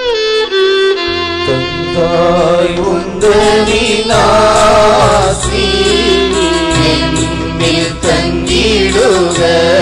தந்தாய் உந்தனி நாசி என்னில் தங்கிடுக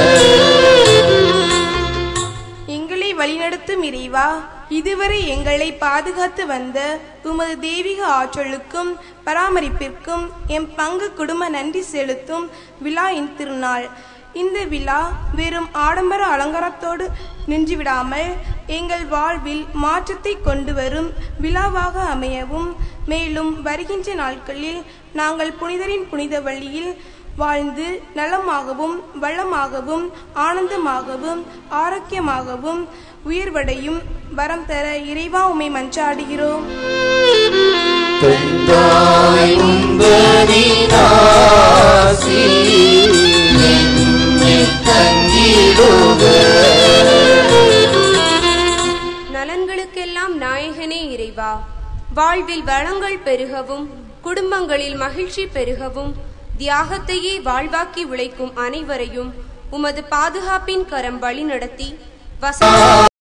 எங்களை வழிநடத்தும் இறைவா இதுவரை எங்களை பாதுகாத்து வந்த உமது தெய்வீக ஆற்றலுக்கும் பராமரிப்பிற்கும் எம் பங்கு குடும்ப நன்றி செலுத்தும் விழா இன் திருநாள் இந்த விழா வெறும் ஆடம்பர அலங்காரத்தோடு நின்றுவிடாமல் எங்கள் வாழ்வில் மாற்றத்தை கொண்டு வரும் விழாவாக அமையவும் மேலும் வருகின்ற நாட்களில் நாங்கள் புனிதரின் புனித வழியில் வாழ்ந்து நலமாகவும் வளமாகவும் ஆனந்தமாகவும் ஆரோக்கியமாகவும் உயர்வடையும் வரம் தர இறைவா உமை மன்றாடுகிறோம் தந்தாய் உந்தனி நாசி என்னில் தங்கிடுக நலன்களுக்கெல்லாம் நாயகனே இறைவா வாழ்வில் வளங்கள் பெருகவும் குடும்பங்களில் மகிழ்ச்சி பெருகவும் தியாகத்தையே வாழ்வாக்கி உழைக்கும் அனைவரையும் உமது பாதுகாப்பின் கரம் வழிநடத்தி வச